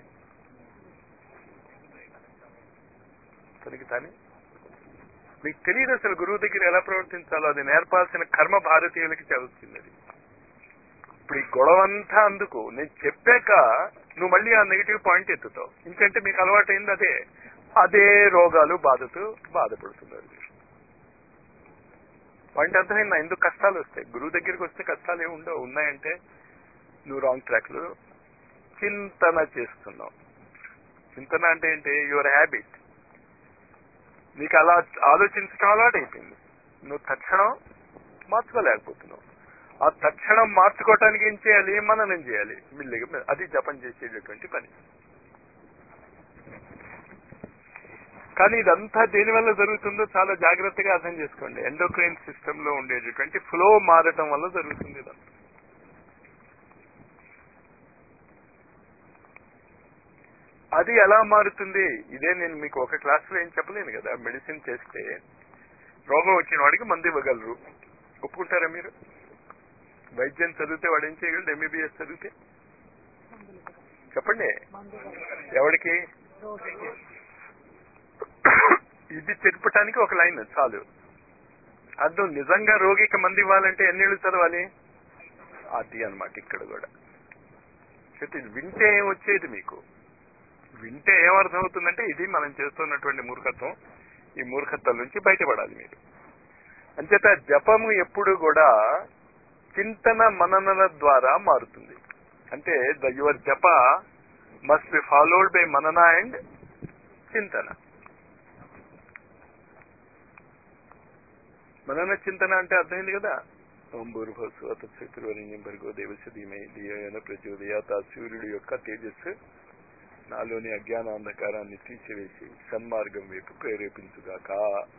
తనకి తానే మీకు తెలియదు అసలు గురువు దగ్గర ఎలా ప్రవర్తించాలో అది నేర్పాల్సిన కర్మ భారతీయులకి చదువుతుంది అది ఇప్పుడు ఈ గొడవ అంతా అందుకు నేను చెప్పాక నువ్వు మళ్ళీ ఆ నెగిటివ్ పాయింట్ ఎత్తుతావు ఎందుకంటే మీకు అలవాటైంది అదే అదే రోగాలు బాధతో బాధపడుతున్నారు పాయింట్ అర్థమైందా ఎందుకు కష్టాలు వస్తాయి గురువు దగ్గరికి వస్తే కష్టాలు ఏమి ఉండవు ఉన్నాయంటే నువ్వు రాంగ్ ట్రాక్ లో చింతన చేస్తున్నావు చింతన అంటే ఏంటి యువర్ హ్యాబిట్ నీకు అలా ఆలోచించడం అలవాటు అయిపోయింది నువ్వు తక్షణం మార్చుకోలేకపోతున్నావు ఆ తక్షణం మార్చుకోవటానికి ఏం చేయాలి మననం చేయాలి మిల్లిగా అది జపం చేసేటటువంటి పని కానీ ఇదంతా దేని వల్ల జరుగుతుందో చాలా జాగ్రత్తగా అర్థం చేసుకోండి ఎండోక్రైన్ సిస్టమ్ లో ఉండేటటువంటి ఫ్లో మారటం వల్ల జరుగుతుంది ఇదంతా అది ఎలా మారుతుంది ఇదే నేను మీకు ఒక క్లాస్ లో ఏం చెప్పలేను కదా మెడిసిన్ చేస్తే రోగం వచ్చిన వాడికి మందు ఇవ్వగలరు ఒప్పుకుంటారా మీరు వైద్యం చదివితే వాడు ఏం చేయగలడు ఎంబీబీఎస్ చదివితే చెప్పండి ఎవరికి ఇది తెలుపటానికి ఒక లైన్ చాలు అర్థం నిజంగా రోగికి మంది ఇవ్వాలంటే ఎన్నేళ్ళు చదవాలి అది అన్నమాట ఇక్కడ కూడా అయితే ఇది వింటే ఏం వచ్చేది మీకు వింటే ఏమర్థం అవుతుందంటే ఇది మనం చేస్తున్నటువంటి మూర్ఖత్వం ఈ మూర్ఖత్వం నుంచి బయటపడాలి మీరు అంచేత జపము ఎప్పుడు కూడా చింతన మననల ద్వారా మారుతుంది అంటే the your japa must be followed by manana and chintana manana చింతన అంటే అర్థమైంది కదా ఓం భూర్భస్వ తత్శక్తివరణ్యం భర్గో దేవస్య ధీమై ధియోన ప్రచోదయాత్ ఆ సూర్యుడి యొక్క తేజస్సు నాలోని అజ్ఞాన అంధకారాన్ని తీసివేసి సన్మార్గం వైపు ప్రేరేపించుగాక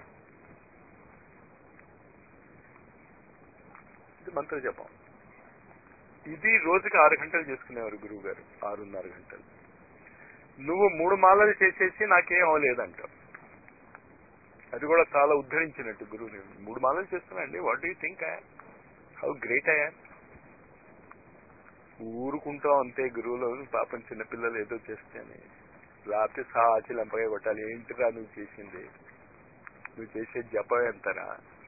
ఇది మంత్ర జపం ఇది రోజుకి ఆరు గంటలు చేసుకునేవారు గురువు గారు ఆరున్నర గంటలు నువ్వు మూడు మాలలు చేసేసి నాకేం అవ్వలేదంటావు అది కూడా చాలా ఉద్ధరించినట్టు గురువు నేను మూడు మాలలు చేస్తున్నాండి what do think I how great అయ్యా ఊరుకుంటాం అంతే గురువులో పాపం చిన్నపిల్లలు ఏదో చేస్తేనే రాత్రి సాచి లంపగా కొట్టాలి ఏంటిరా నువ్వు చేసింది నువ్వు చేసే జపం ఎంతరా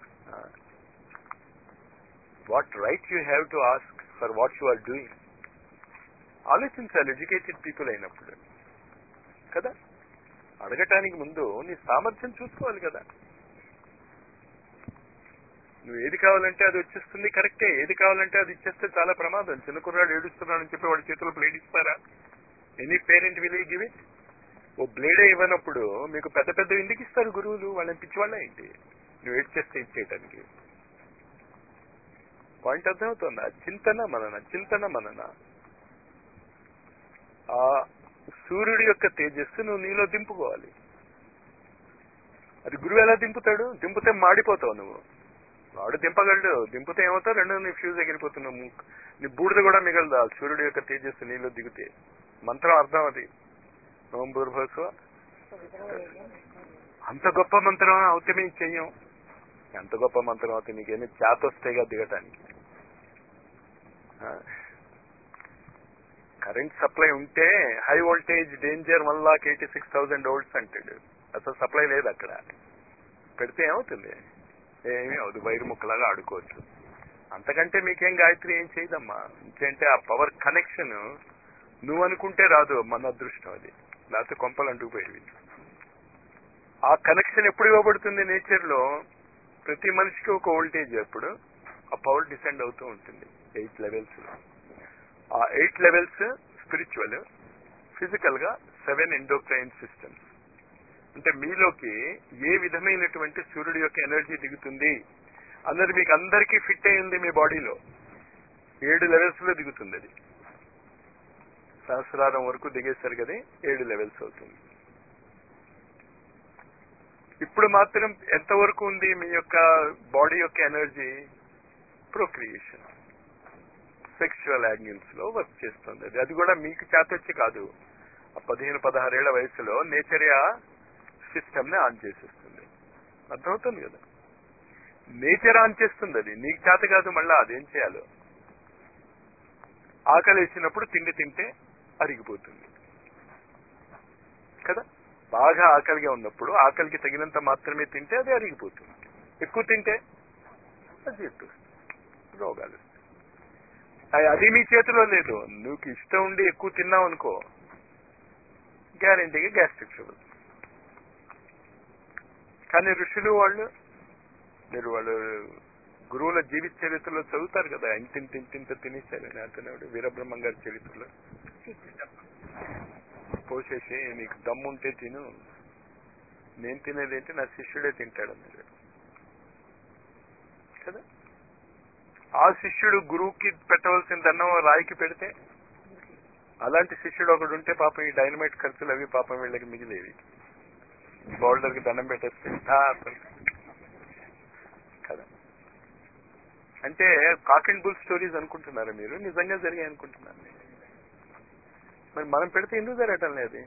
what right you have to ask for what you are doing ఆలోచించాలి ఎడ్యుకేటెడ్ పీపుల్ అయినప్పుడు కదా అడగటానికి ముందు నీ సామర్థ్యం చూసుకోవాలి కదా నువ్వు ఏది కావాలంటే అది వచ్చేస్తుంది కరెక్టే ఏది కావాలంటే అది ఇచ్చేస్తే చాలా ప్రమాదం చిన్న కుర్రాడు ఏడుస్తున్నాడని చెప్పి వాడి చేతిలో బ్లేడ్ ఇస్తారా any parent will give it ఓ బ్లేడే ఇవ్వనప్పుడు మీకు పెద్ద పెద్ద ఎందుకు ఇస్తారు గురువులు వాళ్ళని పిచ్చివాళ్ళ ఏంటి నువ్వు ఏడ్ చేస్తే ఇచ్చేయటానికి పాయింట్ అర్థమవుతుందా చింతన మనన చింతన మనన ఆ సూర్యుడి యొక్క తేజస్సు నువ్వు నీలో దింపుకోవాలి అది గురువు ఎలా దింపుతాడు దింపితే మాడిపోతావు నువ్వు వాడు దింపగలడు దింపితే ఏమవుతావు రెండు నీ ఫ్యూజ్ ఎగిరిపోతున్నావు నీ బూడిద కూడా మిగలదు ఆ సూర్యుడి యొక్క తేజస్సు నీలో దిగితే మంత్రం అర్థం అది ఓం భూర్భస్వ అంత గొప్ప మంత్రం అవుతే మేము చెయ్యం ఎంత గొప్ప మంత్రం అవుతే నీకేమి చేత వస్తేగా దిగటానికి కరెంట్ సప్లై ఉంటే high voltage danger one lakh eighty six thousand volts అంటాడు అసలు సప్లై లేదు అక్కడ పెడితే ఏమవుతుంది ఏమీ అవదు వైరు ముక్కలాగా ఆడుకోవచ్చు అంతకంటే మీకేం గాయత్రి ఏం చేయదమ్మా ఇంకేంటే ఆ పవర్ కనెక్షన్ నువ్వు అనుకుంటే రాదు మన అదృష్టం అది లేకపోతే కొంపలు అంటుకుపోయేవి ఆ కనెక్షన్ ఎప్పుడు ఇవ్వబడుతుంది నేచర్ లో ప్రతి మనిషికి ఒక వోల్టేజ్ ఎప్పుడు ఆ పవర్ డిసెండ్ అవుతూ ఉంటుంది ఎయిట్ లెవెల్స్ ఆ ఎయిట్ లెవెల్స్ స్పిరిచువల్ ఫిజికల్ గా సెవెన్ ఎండోక్రైన్ సిస్టమ్స్ అంటే మీలోకి ఏ విధమైనటువంటి సూర్యుడి యొక్క ఎనర్జీ దిగుతుంది అన్నది మీకు అందరికీ ఫిట్ అయింది మీ బాడీలో ఏడు లెవెల్స్ లో దిగుతుంది అది సహస్రారం వరకు దిగేసరికి అది ఏడు లెవెల్స్ అవుతుంది ఇప్పుడు మాత్రం ఎంతవరకు ఉంది మీ యొక్క బాడీ యొక్క ఎనర్జీ ప్రొక్రియేషన్ సెక్షువల్ యాంగిల్స్ లో వర్క్ చేస్తుంది అది అది కూడా మీకు చేతొచ్చి కాదు ఆ పదిహేను పదహారేళ్ల వయసులో నేచర్ ఆ సిస్టమ్ ని ఆన్ చేసేస్తుంది అర్థమవుతుంది కదా నేచర్ ఆన్ చేస్తుంది అది నీకు చేత కాదు మళ్ళా అదేం చేయాలో ఆకలి వేసినప్పుడు తిండి తింటే అరిగిపోతుంది కదా బాగా ఆకలిగా ఉన్నప్పుడు ఆకలికి తగినంత మాత్రమే తింటే అది అరిగిపోతుంది ఎక్కువ తింటే అది ఎత్తు రోగాలు అయ్ అది మీ చేతిలో లేదు నువ్వు ఇష్టం ఉండి ఎక్కువ తిన్నావు అనుకో గ్యారంటీగా గ్యాస్ట్రిక్ ట్రబుల్ కానీ ఋషులు వాళ్ళు మీరు వాళ్ళు గురువుల జీవిత చరిత్రలో చదువుతారు కదా ఇంటింటి ఇంటింత తినేశారని అతను వీరబ్రహ్మం గారి చరిత్రలో పోసేసి నీకు దమ్ముంటే తిను నేను తినేది ఏంటి నా శిష్యుడే తింటాడు అన్నాడు కదా ఆ శిష్యుడు గురువుకి పెట్టవలసిన దండం రాయికి పెడితే అలాంటి శిష్యుడు ఒకడు ఉంటే పాపం ఈ డైనమైట్ ఖర్చులు అవి పాపం వీళ్ళకి మిగిలేవి బౌల్డర్ కి దండం పెట్టేస్తే "ఆ, కదా అంటే కాక్ అండ్ బుల్ స్టోరీస్ అనుకుంటున్నారా మీరు నిజంగా జరిగాయి అనుకుంటున్నారు మరి మనం పెడితే ఎందుకు జరగటం లేదు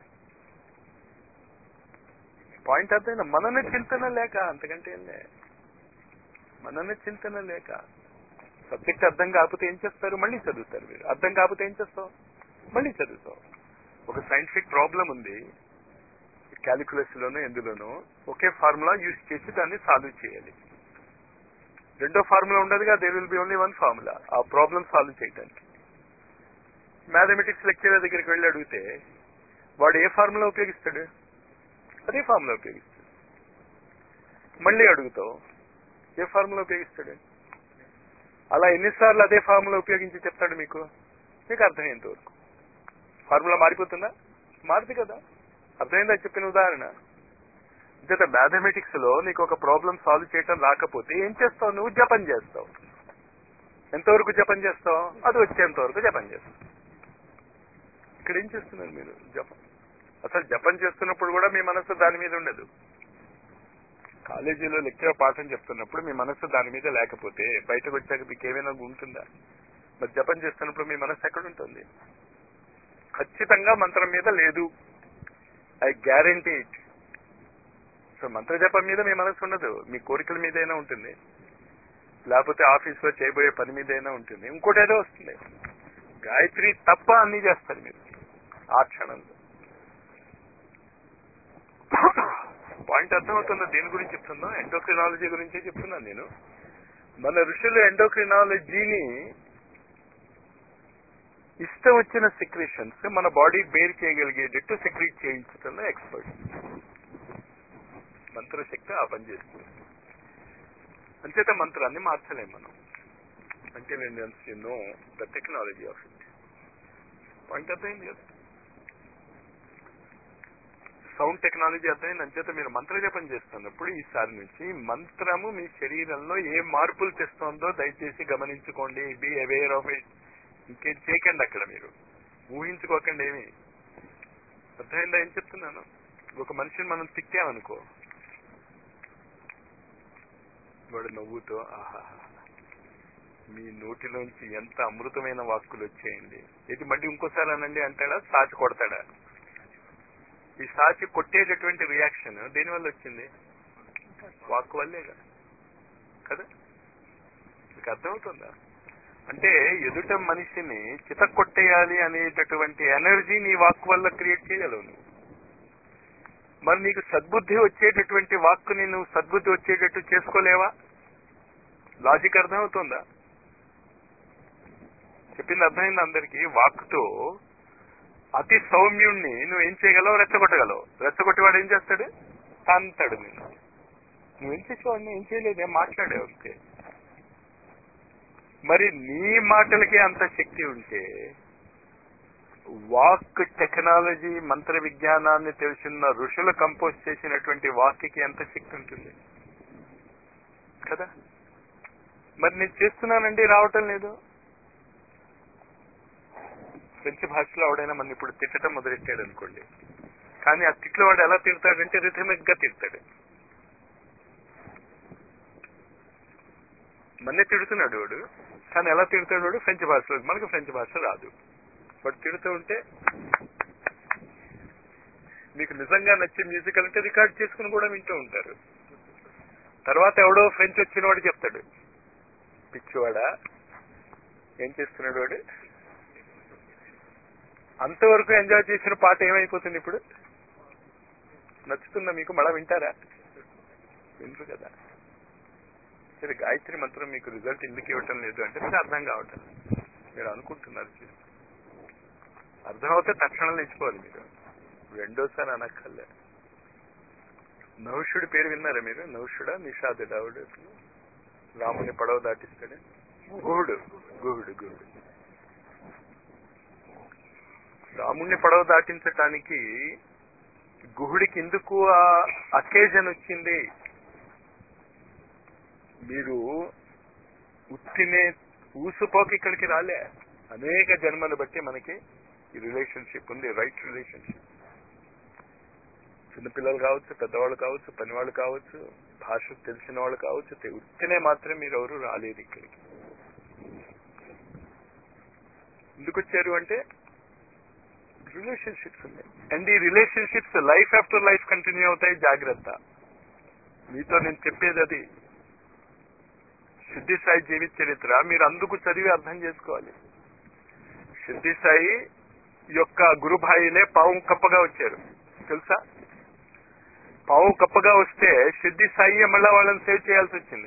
పాయింట్ అర్థమైనా మనన చింతన లేక అంతకంటే ఏం లే మనన చింతన లేక సబ్జెక్ట్ అర్థం కాకపోతే ఏం చేస్తారు మళ్ళీ చదువుతారు మీరు అర్థం కాకపోతే ఏం చేస్తావు మళ్ళీ చదువుతావు ఒక సైంటిఫిక్ ప్రాబ్లం ఉంది క్యాలిక్యులస్ లోనో ఎందులోనో ఒకే ఫార్ములా యూజ్ చేసి దాన్ని సాల్వ్ చేయాలి రెండో ఫార్ములా ఉండదుగా there will be only one formula ఆ ప్రాబ్లం సాల్వ్ చేయడానికి మ్యాథమెటిక్స్ లెక్చరర్ దగ్గరికి వెళ్ళి అడిగితే వాడు ఏ ఫార్ములా ఉపయోగిస్తాడు అదే ఫార్ములా ఉపయోగిస్తాడు మళ్ళీ అడుగుతావు ఏ ఫార్ములా ఉపయోగిస్తాడు అలా ఎన్నిసార్లు అదే ఫార్ములా ఉపయోగించి చెప్తాడు మీకు మీకు అర్థమయ్యేంత వరకు ఫార్ములా మారిపోతుందా మారుతుంది కదా అర్థమైందా చెప్పిన ఉదాహరణ ఇంత మ్యాథమెటిక్స్ లో నీకు ఒక ప్రాబ్లం సాల్వ్ చేయటం రాకపోతే ఏం చేస్తావు నువ్వు జపం చేస్తావు ఎంతవరకు జపం చేస్తావు అది వచ్చేంత వరకు జపం చేస్తావు ఇక్కడ ఏం చేస్తున్నారు మీరు జపం అసలు జపం చేస్తున్నప్పుడు కూడా మీ మనసు దాని మీద ఉండదు కాలేజీలో లెక్చర్ పాఠం చెప్తున్నప్పుడు మీ మనసు దాని మీద లేకపోతే బయటకు వచ్చాక మీకు ఏమైనా ఉంటుందా మరి జపం చేస్తున్నప్పుడు మీ మనసు ఎక్కడ ఉంటుంది ఖచ్చితంగా మంత్రం మీద లేదు ఐ గ్యారంటీ ఇట్ సో మంత్ర జపం మీద మీ మనసు ఉండదు మీ కోరికల మీదైనా ఉంటుంది లేకపోతే ఆఫీస్ లో చేయబోయే పని మీదైనా ఉంటుంది ఇంకోటి ఏదో వస్తుంది గాయత్రి తప్ప అన్ని చేస్తారు మీరు ఆ క్షణంలో పాయింట్ అర్థమవుతుందో దేని గురించి చెప్తుందో ఎండోక్రినాలజీ గురించే చెప్తున్నాను నేను మన ఋషులు ఎండోక్రినాలజీని ఇష్టం వచ్చిన సెక్రేషన్స్ మన బాడీ బేర్ చేయగలిగేటట్టు సెక్రీట్ చేయించడంలో ఎక్స్పర్ట్ మంత్రశక్తి ఆ పని చేస్తుంది అంచేత మంత్రాన్ని మార్చలేం మనం అంటే you know the technology of it point అర్థమైంది కదా సౌండ్ టెక్నాలజీ అర్థమైంది అంచేత మీరు మంత్ర జపం చేస్తున్నప్పుడు ఈసారి నుంచి మంత్రము మీ శరీరంలో ఏ మార్పులు తెస్తోందో దయచేసి గమనించుకోండి బి అవేర్ ఆఫ్ ఇట్ ఇంకేం చేయకండి అక్కడ మీరు ఊహించుకోకండి ఏమి అర్థమైందా ఏం చెప్తున్నాను ఒక మనిషిని మనం తిక్కామనుకో వాడు నవ్వుతో ఆహా మీ నోటిలోంచి ఎంత అమృతమైన వాక్కులు వచ్చేయండి ఇది మళ్ళీ ఇంకోసారి అనండి అంటాడా సాచి కొడతాడా ఈ సాచి కొట్టేటటువంటి రియాక్షన్ దేనివల్ల వచ్చింది వాక్ వల్లేగా కదా మీకు అర్థమవుతుందా అంటే ఎదుట మనిషిని చిత కొట్టేయాలి అనేటటువంటి ఎనర్జీ నీ వాక్ వల్ల క్రియేట్ చేయగలవు నువ్వు మరి నీకు సద్బుద్ధి వచ్చేటటువంటి వాక్కుని నువ్వు సద్బుద్ధి వచ్చేటట్టు చేసుకోలేవా లాజిక్ అర్థమవుతుందా చెప్పింది అర్థమైంది అందరికి వాక్తో అతి సౌమ్యుణ్ణి నువ్వు ఏం చేయగలవు రెచ్చగొట్టగలవు రెచ్చగొట్టేవాడు ఏం చేస్తాడు తంతాడు నేను నువ్వేం చేసేవాడిని ఏం చేయలేదు ఏం మాట్లాడావు అంతే మరి నీ మాటలకి అంత శక్తి ఉంటే వాక్ టెక్నాలజీ మంత్ర విజ్ఞానాన్ని తెలిసిన ఋషులు కంపోజ్ చేసినటువంటి వాక్కి ఎంత శక్తి ఉంటుంది కదా మరి నేను చేస్తున్నానండి రావటం లేదు ఫ్రెంచ్ భాషలో ఎవడైనా మన ఇప్పుడు తిట్టడం మొదలెట్టాడు అనుకోండి కానీ ఆ తిట్లో వాడు ఎలా తిడతాడంటే రిథమిక్ గా తిడతాడు మన్నే తిడుతున్నాడు వాడు కానీ ఎలా తిడతాడు వాడు ఫ్రెంచ్ భాషలో మనకు ఫ్రెంచ్ భాష రాదు వాడు తిడుతూ ఉంటే మీకు నిజంగా నచ్చే మ్యూజికల్ అంటే రికార్డ్ చేసుకుని కూడా వింటూ ఉంటారు తర్వాత ఎవడో ఫ్రెంచ్ వచ్చిన వాడు చెప్తాడు పిచ్చివాడా ఏం చేస్తున్నాడు వాడు అంతవరకు ఎంజాయ్ చేసిన పాట ఏమైపోతుంది ఇప్పుడు నచ్చుతుందా మీకు మళ్ళా వింటారా వింటారు కదా సరే గాయత్రి మంత్రం మీకు రిజల్ట్ ఎందుకు ఇవ్వటం లేదు అంటే మీకు అర్థం కావటం మీరు అనుకుంటున్నారు చూసి. అర్థం అవుతే తక్షణం నేర్చుకోవాలి మీరు రెండోసారి అనక్కర్లే నౌషుడి పేరు విన్నారా మీరు నౌషుడా నిషాదుడావుడు రాముని పడవ దాటిస్తాడు గుహుడు గుహుడు గుహుడు రాముణ్ణి పడవ దాటించటానికి గుహుడికి ఎందుకు ఆ అకేజన్ వచ్చింది మీరు ఉత్తినే ఊసుపోకి ఇక్కడికి రాలే అనేక జన్మలు బట్టి మనకి ఈ రిలేషన్షిప్ ఉంది రైట్ రిలేషన్షిప్ చిన్నపిల్లలు కావచ్చు పెద్దవాళ్ళు కావచ్చు పనివాళ్ళు కావచ్చు భాష తెలిసిన వాళ్ళు కావచ్చు తె- ఉత్తినే మాత్రం మీరు ఎవరు రాలేదు ఇక్కడికి ఎందుకు వచ్చారు అంటే రిలేషన్షిప్స్ ఉన్నాయి అండ్ ఈ relationships life after life continue అవుతాయి జాగ్రత్త మీతో నేను చెప్పేది అది సిద్ధి సాయి జీవిత చరిత్ర మీరు అందుకు చదివి అర్థం చేసుకోవాలి సిద్ధి సాయి యొక్క గురుభాయిలే పావు కప్పగా వచ్చారు తెలుసా పావు కప్పగా వస్తే సిద్ధి సాయి మళ్ళా వాళ్ళని సేవ్ చేయాల్సి వచ్చింది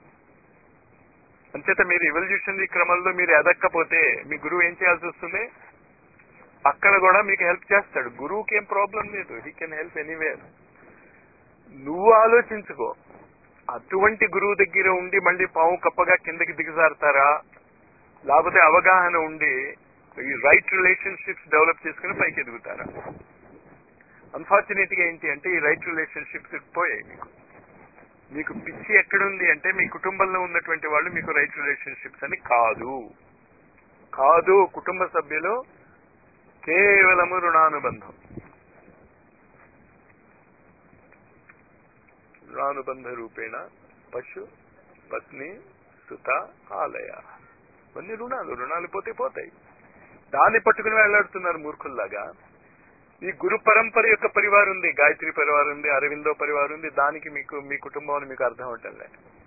అంచేత మీరు ఎవల్యూషనరీ క్రమంలో మీరు ఎదక్కపోతే మీ గురువు ఏం చేయాల్సి వస్తుంది అక్కడ కూడా మీకు హెల్ప్ చేస్తాడు గురువుకి ఏం ప్రాబ్లం లేదు హీ కెన్ హెల్ప్ ఎనీవేర్ నువ్వు ఆలోచించుకో అటువంటి గురువు దగ్గర ఉండి మళ్ళీ పాము కప్పగా కిందకి దిగజారుతారా లేకపోతే అవగాహన ఉండి ఈ రైట్ రిలేషన్షిప్స్ డెవలప్ చేసుకుని పైకి ఎదుగుతారా అన్ఫార్చునేట్ గా ఏంటి అంటే ఈ రైట్ రిలేషన్షిప్స్ పోయాయి మీకు మీకు పిచ్చి ఎక్కడుంది అంటే మీ కుటుంబంలో ఉన్నటువంటి వాళ్ళు మీకు రైట్ రిలేషన్షిప్స్ అని కాదు కాదు కుటుంబ సభ్యులు కేవలము రుణానుబంధం రుణానుబంధ రూపేణ పశు పత్ని సుత ఆలయ ఇవన్నీ రుణాలు రుణాలు పోతే పోతాయి దాన్ని పట్టుకుని వెళ్లాడుతున్నారు మూర్ఖుల్లాగా ఈ గురు పరంపర యొక్క పరివారం ఉంది గాయత్రి పరివారం ఉంది అరవిందో పరివారం ఉంది దానికి మీకు మీ కుటుంబం అని మీకు అర్థం అవటంలే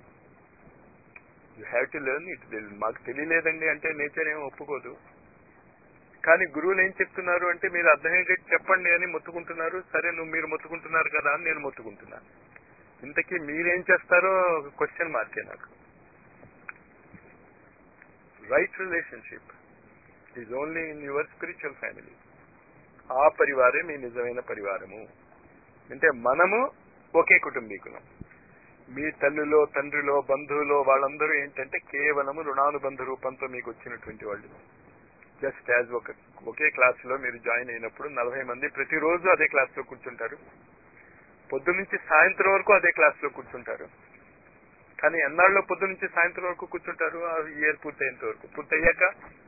you have to learn it మాకు తెలియలేదండి అంటే నేచర్ ఏం ఒప్పుకోదు కానీ గురువులు ఏం చెప్తున్నారు అంటే మీరు అర్థమయ్యేటట్టు చెప్పండి అని మొత్తుకుంటున్నారు సరే నువ్వు మీరు మొత్తుకుంటున్నారు కదా అని నేను మొత్తుకుంటున్నాను ఇంతకీ మీరేం చేస్తారో క్వశ్చన్ మార్కే నాకు right relationship is only in your spiritual family ఆ పరివారే మీ నిజమైన పరివారము అంటే మనము ఒకే కుటుంబీకులం మీ తల్లిలో తండ్రిలో బంధువులో వాళ్ళందరూ ఏంటంటే కేవలము రుణానుబంధ రూపంతో మీకు వచ్చినటువంటి వాళ్ళు జస్ట్ యాజ్ ఒక ఒకే క్లాస్ లో మీరు జాయిన్ అయినప్పుడు నలభై మంది ప్రతిరోజు అదే క్లాస్ లో కూర్చుంటారు పొద్దు నుంచి సాయంత్రం వరకు అదే క్లాస్ లో కూర్చుంటారు కానీ ఎన్నాళ్ళలో పొద్దు నుంచి సాయంత్రం వరకు కూర్చుంటారు ఆ ఇయర్ పూర్తయ్యేంత వరకు పూర్తయ్యాక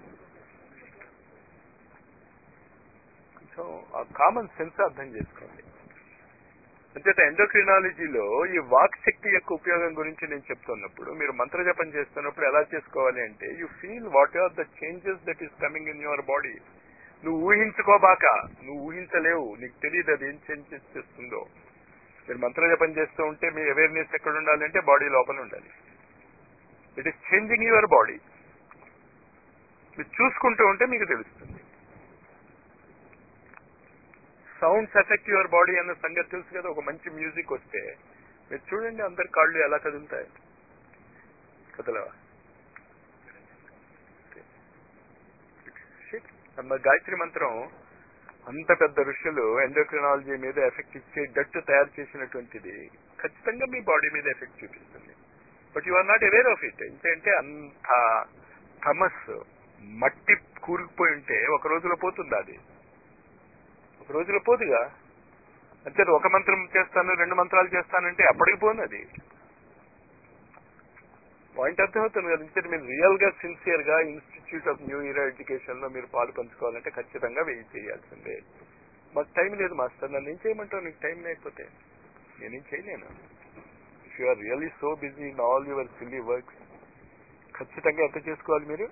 కొంచెం ఆ కామన్ సెన్స్ అర్థం చేసుకోండి అంచేత ఎండోక్రినాలజీలో ఈ వాక్ శక్తి యొక్క ఉపయోగం గురించి నేను చెప్తున్నప్పుడు మీరు మంత్ర జపం చేస్తున్నప్పుడు ఎలా చేసుకోవాలి అంటే you feel what are the changes that is coming in your body నువ్వు ఊహించుకోబాక నువ్వు ఊహించలేవు నీకు తెలియదు అది ఏం చేంజెస్ చేస్తుందో మీరు మంత్ర జపం చేస్తూ ఉంటే మీ అవేర్నెస్ ఎక్కడ ఉండాలి అంటే బాడీ లోపల ఉండాలి it is changing your body మీరు చూసుకుంటూ ఉంటే మీకు తెలుస్తుంది సౌండ్స్ ఎఫెక్ట్ యువర్ బాడీ అన్న సంగతి తెలుసు కదా ఒక మంచి మ్యూజిక్ వస్తే మీరు చూడండి అందరి కాళ్ళు ఎలా కదులుతాయి కదలవా అన్న గాయత్రి మంత్రం అంత పెద్ద ఋషులు ఎండోక్రినాలజీ మీద ఎఫెక్ట్ ఇచ్చేటట్టు తయారు చేసినటువంటిది ఖచ్చితంగా మీ బాడీ మీద ఎఫెక్ట్ చూపిస్తుంది but you are not aware of it ఎందుకంటే అంత థమస్ మట్టి కూరుకుపోయి ఉంటే ఒక రోజులో పోతుందా అది ఒక రోజులో పోదుగా అంతే ఒక మంత్రం చేస్తాను రెండు మంత్రాలు చేస్తానంటే అప్పటికి పోను అది పాయింట్ అర్థమవుతుంది కదా ఇంతే మీరు రియల్ గా సిన్సియర్ గా institute of new year education లో మీరు పాలు పంచుకోవాలంటే ఖచ్చితంగా వెయ్యి చేయాల్సిందే మాకు టైం లేదు మాస్టర్ నన్ను ఏం చేయమంటావు నీకు టైం లేకపోతే నేనేం చేయలేను if you are really so busy in all your silly works ఖచ్చితంగా ఎంత చేసుకోవాలి మీరు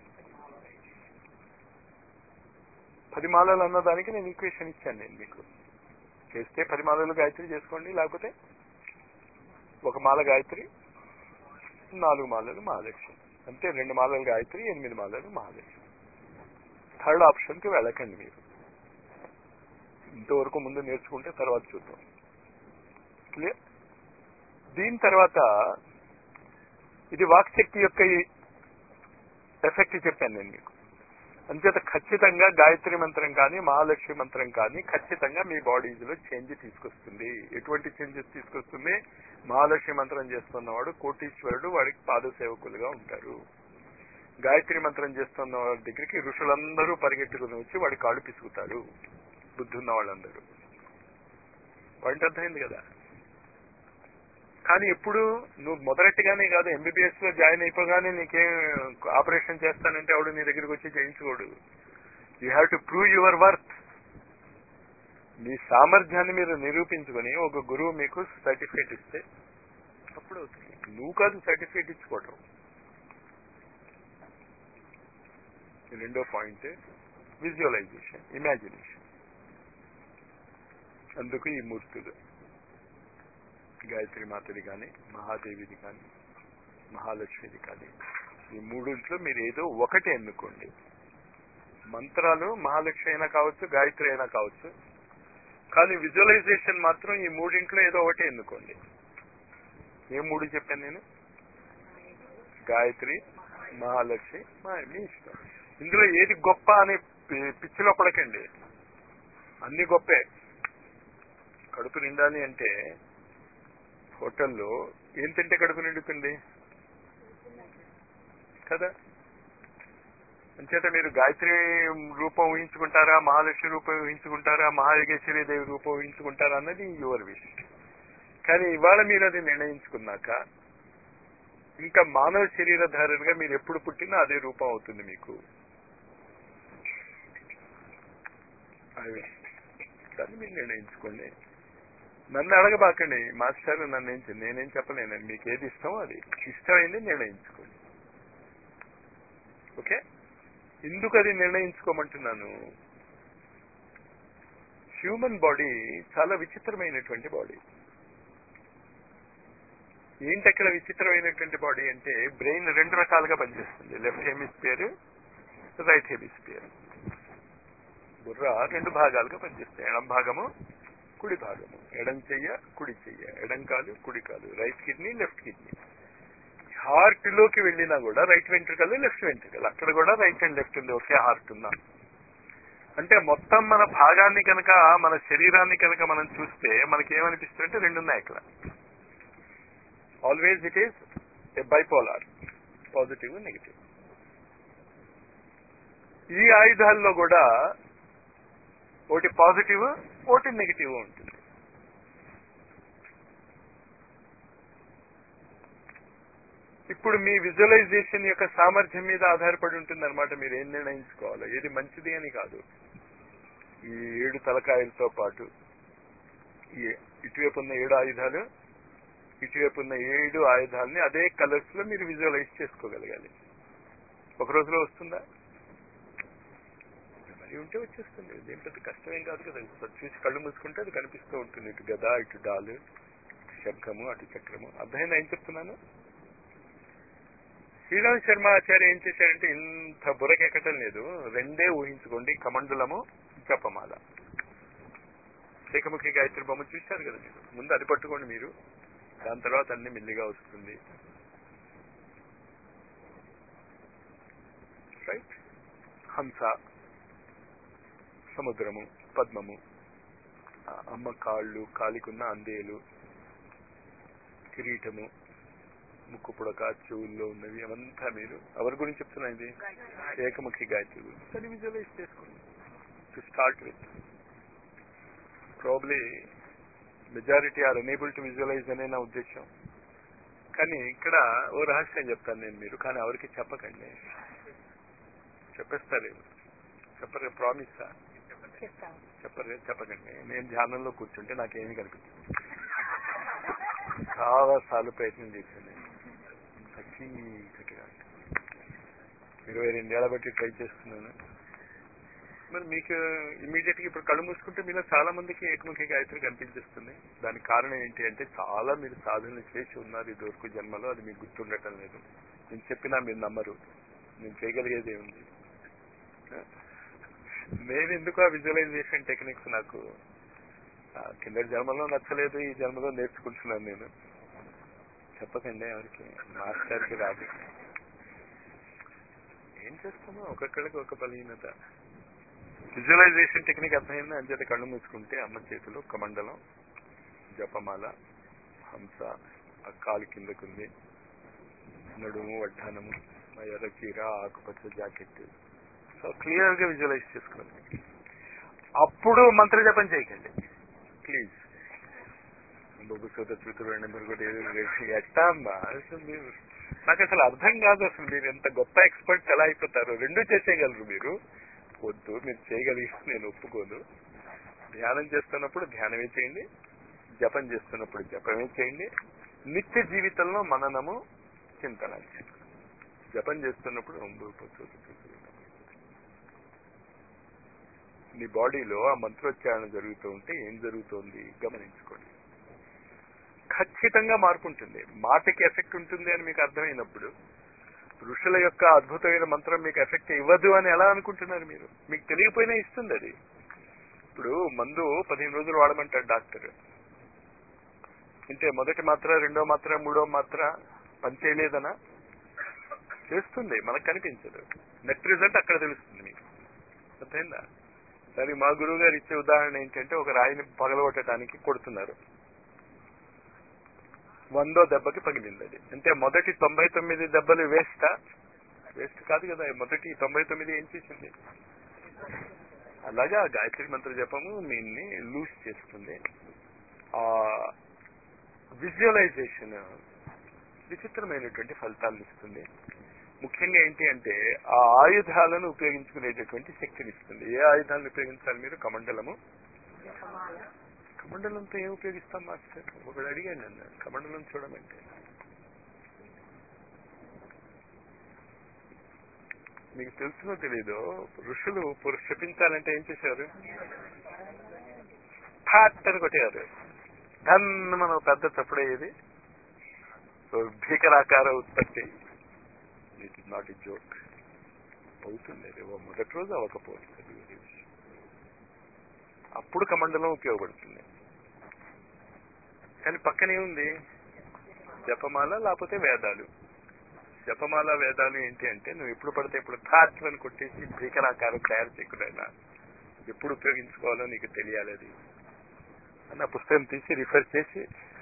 పది మాలలు అన్నదానికి నేను ఈక్వేషన్ ఇచ్చాను నేను మీకు చేస్తే పది మాలలు గాయత్రి చేసుకోండి లేకపోతే ఒక మాల గాయత్రి నాలుగు మాలలు మహాలక్ష్మి అంతే రెండు మాలలు గాయత్రి ఎనిమిది మాలలు మహాలక్ష్మి థర్డ్ ఆప్షన్ కి వెళ్ళకండి మీరు ఇంతవరకు ముందు నేర్చుకుంటే తర్వాత చూద్దాం క్లియర్ దీని తర్వాత ఇది వాక్శక్తి యొక్క ఎఫెక్ట్ చెప్పాను నేను మీకు అంచేత ఖచ్చితంగా గాయత్రి మంత్రం కానీ మహాలక్ష్మి మంత్రం కానీ ఖచ్చితంగా మీ బాడీస్ లో చేంజ్ తీసుకొస్తుంది ఎటువంటి చేంజెస్ తీసుకొస్తుంది మహాలక్ష్మి మంత్రం చేస్తున్నవాడు కోటీశ్వరుడు వాడికి పాదసేవకులుగా ఉంటారు గాయత్రి మంత్రం చేస్తున్న వాళ్ళ దగ్గరికి ఋషులందరూ పరిగెట్టుకుని వచ్చి వాడి కాళ్ళు పిసుకుతారు బుద్ధి ఉన్న వాళ్ళందరూ వాడికి అర్థమైంది కదా కానీ ఎప్పుడు నువ్వు మొదలెట్టుగానే కాదు ఎంబీబీఎస్ లో జాయిన్ అయిపోగానే నీకేం ఆపరేషన్ చేస్తానంటే ఆవిడ నీ దగ్గరికి వచ్చి చేయించుకోడు you have to prove your worth మీ సామర్థ్యాన్ని మీరు నిరూపించుకొని ఒక గురువు మీకు సర్టిఫికేట్ ఇస్తే అప్పుడు అవుతుంది నువ్వు కాదు సర్టిఫికేట్ ఇచ్చుకోవటం రెండో పాయింట్ విజువలైజేషన్ ఇమాజినేషన్ అందుకు ఈ మూర్తులు గాయత్రి మాతది కానీ మహాదేవిది కానీ మహాలక్ష్మిది కానీ ఈ మూడింట్లో మీరు ఏదో ఒకటి ఎన్నుకోండి మంత్రాలు మహాలక్ష్మి అయినా కావచ్చు గాయత్రి అయినా కావచ్చు కానీ విజువలైజేషన్ మాత్రం ఈ మూడింట్లో ఏదో ఒకటి ఎన్నుకోండి ఏ మూడు చెప్పాను నేను గాయత్రి మహాలక్ష్మి మా మీ ఇష్టం ఇందులో ఏది గొప్ప అనే పి- పిచ్చిలో పడకండి అన్ని గొప్పే కడుపు నిండాలి అంటే హోటల్లో ఏం తింటే కడుపు నిండుతుంది కదా అంచేత మీరు గాయత్రి రూపం ఊహించుకుంటారా మహాలక్ష్మి రూపం ఊహించుకుంటారా మహాయోగేశ్వరి దేవి రూపం ఊహించుకుంటారా అన్నది యువర్ విష్ కానీ ఇవాళ మీరు అది నిర్ణయించుకున్నాక ఇంకా మానవ శరీరధారులుగా మీరు ఎప్పుడు పుట్టినా అదే రూపం అవుతుంది మీకు అది దాన్ని మీరు నిర్ణయించుకోండి నన్ను అడగబాకండి మాస్టర్ నన్ను ఏం చే- నేనేం చెప్పలేనండి మీకు ఏది ఇష్టమో అది ఇష్టమైంది నిర్ణయించుకోండి ఓకే ఎందుకు అది నిర్ణయించుకోమంటున్నాను హ్యూమన్ బాడీ చాలా విచిత్రమైనటువంటి బాడీ ఏంటి అక్కడ విచిత్రమైనటువంటి బాడీ అంటే బ్రెయిన్ రెండు రకాలుగా పనిచేస్తుంది లెఫ్ట్ హెమిస్పియర్ రైట్ హెమిస్పియర్ బుర్ర రెండు భాగాలుగా పనిచేస్తాయి ఎడం భాగము కుడి భాగము ఎడం చెయ్య కుడి చెయ్య ఎడం కాలు కుడి కాలు right kidney left kidney heart లోకి వెళ్ళినా కూడా రైట్ వెంట్రుకలు లెఫ్ట్ వెంట్రుకలు అక్కడ కూడా రైట్ అండ్ లెఫ్ట్ ఉంది ఒకే హార్ట్ ఉందా అంటే మొత్తం మన భాగాన్ని కనుక మన శరీరాన్ని కనుక మనం చూస్తే మనకి ఏమనిపిస్తుందంటే రెండు ఉన్నాయి అక్కడ always it is a bipolar positive negative ఈ ఆయుధాల్లో కూడా ఒకటి పాజిటివ్ ఒకటి నెగిటివ్ ఉంటుంది ఇప్పుడు మీ విజువలైజేషన్ యొక్క సామర్థ్యం మీద ఆధారపడి ఉంటుంది అనమాట మీరు ఏం నిర్ణయించుకోవాలో ఏది మంచిది అని కాదు ఈ ఏడు తలకాయలతో పాటు ఈ ఇటువైపు ఉన్న ఏడు ఆయుధాలు ఇటువైపు ఉన్న ఏడు ఆయుధాలని అదే కలర్స్ లో మీరు విజువలైజ్ చేసుకోగలగాలి ఒక రోజులో వస్తుందా మరి ఉంటే వచ్చేస్తుంది ఇదేం పెద్ద కష్టమేం కాదు కదా ఇప్పుడు చూసి కళ్ళు మూసుకుంటే అది కనిపిస్తూ ఉంటుంది ఇటు గద ఇటు డాలు ఇటు శంఖము అటు చక్రము అర్థమైందా ఏం చెప్తున్నాను శ్రీరామ్ శర్మ ఆచార్య ఏం చేశారంటే ఇంత బురకెక్కటం లేదు రెండే ఊహించుకోండి కమండలము జపమాల శేఖముఖి గాయత్రి బొమ్మ చూశారు కదా మీరు ముందు అది పట్టుకోండి మీరు దాని తర్వాత అన్ని మెల్లిగా వస్తుంది రైట్ హంస సముద్రము పద్మము ఆ అమ్మ కాళ్ళు కాలికున్న అందేలు కిరీటము ముక్కు పుడక చెవుల్లో ఉన్నవి అవంతా మీరు ఎవరి గురించి చెప్తున్నా ఇది ఏకముఖి గాయత్రి గురించి అది విజువలైజ్ చేసుకోండి to start with probably majority are unable to visualise అనే నా ఉద్దేశం కానీ ఇక్కడ ఓ రహస్యం చెప్తాను నేను మీరు కానీ ఎవరికి చెప్పకండి చెప్పేస్తారు చెప్పరు ప్రామిసా చెప్తాను చెప్పరు చెప్పకండి నేను ధ్యానంలో కూర్చుంటే నాకేమీ కనిపించదు చాలా సార్లు ప్రయత్నం చేశాను నేను చీకటిగా ఇరవై రెండేళ్ల బట్టి ట్రై చేస్తున్నాను మరి మీకు ఇమీడియట్ గా ఇప్పుడు కళ్ళు మూసుకుంటే మీలో చాలా మందికి ఏకముఖి గాయత్రి కనిపించేస్తుంది దానికి కారణం ఏంటి అంటే చాలా మీరు సాధనలు చేసి ఉన్నారు ఇదివరకు జన్మలో అది మీకు గుర్తుండటం లేదు నేను చెప్పినా మీరు నమ్మరు నేను చేయగలిగేది ఏముంది నేను ఎందుకు ఆ విజువలైజేషన్ టెక్నిక్స్ నాకు ఆ, కింద జన్మలో నచ్చలేదు ఈ జన్మలో నేర్చుకుంటున్నాను నేను చెప్పకండి ఎవరికి మాస్టర్కి రాదు ఏం చేస్తామో ఒక్కొక్కడికి ఒక బలహీనత విజువలైజేషన్ టెక్నిక్ అర్థమైంది అంచేత కళ్ళు మూసుకుంటే అమ్మ చేతిలో కమండలం జపమాల హంస ఆ కాలు కిందకుంది నడుము వడ్డానము ఆ ఎర్ర చీర ఆకుపచ్చ జాకెట్ సో క్లియర్ గా విజువలైజ్ చేసుకోండి అప్పుడు మంత్ర జపం చేయకండి ప్లీజ్ బొగ్గు సూత చూతులు నెంబర్ కూడా ఏదో లేదు. ఎట్టా అమ్మా అసలు మీరు నాకు అసలు అర్థం కాదు అసలు మీరు ఎంత గొప్ప ఎక్స్పర్ట్స్ ఎలా అయిపోతారు రెండు చేసేయగలరు మీరు వద్దు మీరు చేయగలిగి నేను ఒప్పుకోను ధ్యానం చేస్తున్నప్పుడు ధ్యానమే చేయండి జపం చేస్తున్నప్పుడు జపమే చేయండి నిత్య జీవితంలో మననము చింతన చేయండి. జపం చేస్తున్నప్పుడు ఒంబు పొత్తు చూతులు మీ బాడీలో ఆ మంత్రోచ్చారణ జరుగుతూ ఉంటే ఏం జరుగుతోంది గమనించుకోండి ఖచ్చితంగా మార్పు ఉంటుంది మాటకి ఎఫెక్ట్ ఉంటుంది అని మీకు అర్థమైనప్పుడు ఋషుల యొక్క అద్భుతమైన మంత్రం మీకు ఎఫెక్ట్ ఇవ్వదు అని ఎలా అనుకుంటున్నారు మీరు మీకు తెలియపోయినా ఇస్తుంది అది ఇప్పుడు మందు పదిహేను రోజులు వాడమంటాడు డాక్టర్ అంటే మొదటి మాత్ర రెండో మాత్ర మూడో మాత్ర పనిచేయలేదనా చేస్తుంది మనకు కనిపించదు నెట్ రిజల్ట్ అక్కడ తెలుస్తుంది మీకు అర్థమైందా దానికి మా గురువు గారు ఇచ్చే ఉదాహరణ ఏంటంటే ఒక రాయిని పగలగొట్టడానికి కొడుతున్నారు వందో దెబ్బకి పగిలింది అది అంటే మొదటి తొంభై తొమ్మిది దెబ్బలు వేస్టా వేస్ట్ కాదు కదా మొదటి తొంభై తొమ్మిది ఏం చేసింది అలాగా గాయత్రి మంత్ర జపము మీన్ని లూజ్ చేస్తుంది ఆ విజువలైజేషన్ విచిత్రమైనటువంటి ఫలితాలను ఇస్తుంది ముఖ్యంగా ఏంటి అంటే ఆ ఆయుధాలను ఉపయోగించుకునేటటువంటి శక్తిని ఇస్తుంది ఏ ఆయుధాలను ఉపయోగించాలి మీరు కమండలము జపమాల కమండలంతో ఏం ఉపయోగిస్తాం మాస్టర్ ఒకడు అడిగాను నన్ను కమండలం చూడమంటే మీకు తెలుసునో తెలీదో ఋషులు పురు- శపించాలంటే ఏం చేశారు ఫాట్ అని కొట్టేవారు ధన్ మనం పెద్ద తప్పుడయ్యేది సో భీకరాకార ఉత్పత్తి it is not a joke అవుతుంది అది ఓ మొదటి రోజు అవ్వకపోవచ్చు అది వేరే విషయం. అప్పుడు కమండలం ఉపయోగపడుతుంది కానీ పక్కనే ఉంది జపమాల లేకపోతే వేదాలు జపమాల వేదాలు ఏంటి అంటే నువ్వు ఎప్పుడు పడితే ఇప్పుడు థాట్ అని కొట్టేసి భీకరాకారం తయారు చేయకుండా ఎప్పుడు ఉపయోగించుకోవాలో నీకు తెలియాలి అది అని ఆ పుస్తకం తీసి రిఫర్ చేసి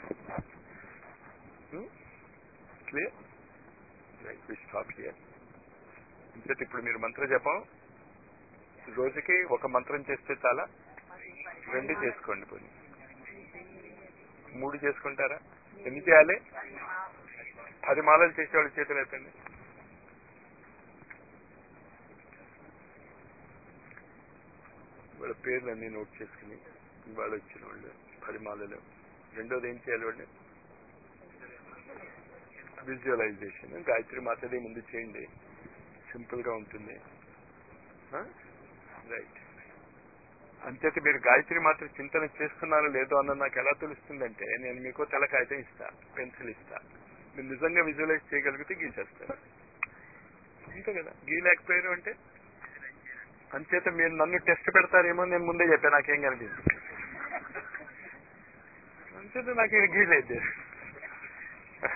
clear right we stop here ఇంకటి ఇప్పుడు మీరు మంత్ర జపం రోజుకి ఒక మంత్రం చేస్తే చాలా రెండు చేసుకోండి పోనీ మూడు చేసుకుంటారా ఎన్ని చేయాలి పది మాలలు చేసేవాళ్ళు చేతులు ఎత్తండి వాళ్ళ పేర్లు అన్ని నోట్ చేసుకుని ఇవాళ వచ్చిన వాళ్ళు పది మాలలు రెండోది ఏం చేయాలి వాళ్ళు విజువలైజేషన్ గాయత్రి మాతదే ముందు చేయండి సింపుల్ గా ఉంటుంది రైట్ అంచేత మీరు గాయత్రి మాత్రం చింతన చేస్తున్నారో లేదో అన్నది నాకు ఎలా తెలుస్తుందంటే నేను మీకు తెల్ల కాగితం ఇస్తా పెన్సిల్ ఇస్తా మీరు నిజంగా విజువలైజ్ చేయగలిగితే గీసేస్తారు అంతే కదా గీయలేకపోయారు అంటే అంచేత మీరు నన్ను టెస్ట్ పెడతారేమో నేను ముందే చెప్పాను నాకేం కనిపిస్తుంది అంచేత నాకు ఇది గీలేదు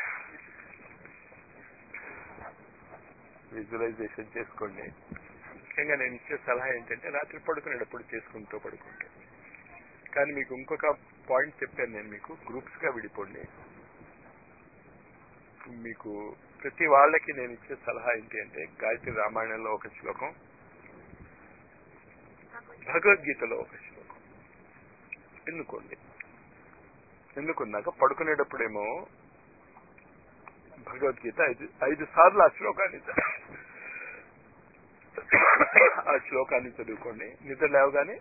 విజువలైజేషన్ చేసుకోండి ముఖ్యంగా నేను ఇచ్చే సలహా ఏంటంటే రాత్రి పడుకునేటప్పుడు చేసుకుంటూ పడుకుంటే కానీ మీకు ఇంకొక పాయింట్ చెప్పాను నేను మీకు గ్రూప్స్ గా విడిపోండి మీకు ప్రతి వాళ్ళకి నేను ఇచ్చే సలహా ఏంటి అంటే గాయత్రి రామాయణంలో ఒక శ్లోకం భగవద్గీతలో ఒక శ్లోకం ఎన్నుకోండి ఎన్నుకున్నాక పడుకునేటప్పుడేమో భగవద్గీత ఐదు ఐదు సార్లు ఆ శ్లోకాన్ని చ- ఆ శ్లోకాన్ని చదువుకోండి నిద్ర లేవగానే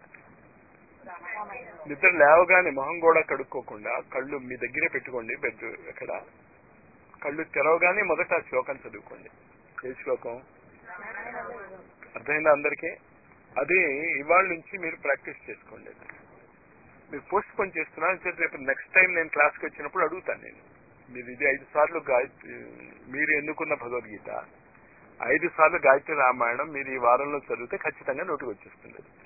నిద్ర లేవగానే మొహం కూడా కడుక్కోకుండా కళ్ళు మీ దగ్గరే పెట్టుకోండి బెడ్ అక్కడ కళ్ళు తెరవగానే మొదట ఆ శ్లోకం చదువుకోండి ఏ శ్లోకం అర్థమైందా అందరికీ అది ఇవాళ నుంచి మీరు ప్రాక్టీస్ చేసుకోండి మీరు పోస్ట్ పోన్ చేస్తున్నా అంటే రేపు నెక్స్ట్ టైం నేను క్లాస్కి వచ్చినప్పుడు అడుగుతాను నేను మీరు ఇది ఐదు సార్లు గాయత్రి మీరు ఎన్నుకున్న భగవద్గీత ఐదు సార్లు గాయత్రి రామాయణం మీరు ఈ వారంలో చదివితే ఖచ్చితంగా నోటికి వచ్చేస్తుంది అది.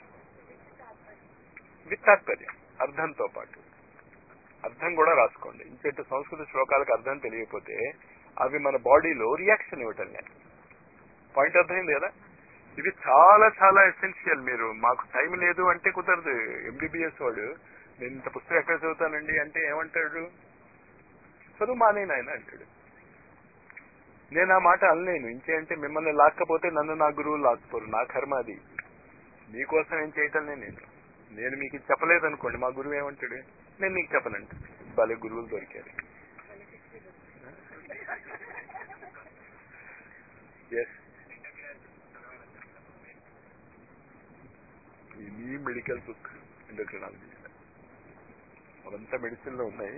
విత్ తాత్పర్యం అర్థంతో పాటు అర్థం కూడా రాసుకోండి ఇంకేంటి సంస్కృత శ్లోకాలకు అర్థం తెలియకపోతే అవి మన బాడీలో రియాక్షన్ ఇవ్వటం లేదు పాయింట్ అర్థమైంది కదా ఇది చాలా చాలా ఎసెన్షియల్ మీరు మాకు టైం లేదు అంటే కుదరదు ఎంబీబీఎస్ వాడు నేను ఇంత పుస్తకం ఎక్కడ చదువుతానండి అంటే ఏమంటాడు చదువు మానేను ఆయన అంటాడు నేను ఆ మాట అనలేను ఇంకేంటే మిమ్మల్ని లాక్కపోతే నన్ను నా గురువు లాక్కోరు నా కర్మ అది మీకోసం ఏం చేయటం నేను నేను మీకు ఇది చెప్పలేదు అనుకోండి మా గురువు ఏమంటాడు నేను నీకు చెప్పనంట భలే గురువులు దొరికారు ఎస్ ఇది మెడికల్ బుక్ ఎండోక్రినాలజీ అవంతా మెడిసిన్ లో ఉన్నాయి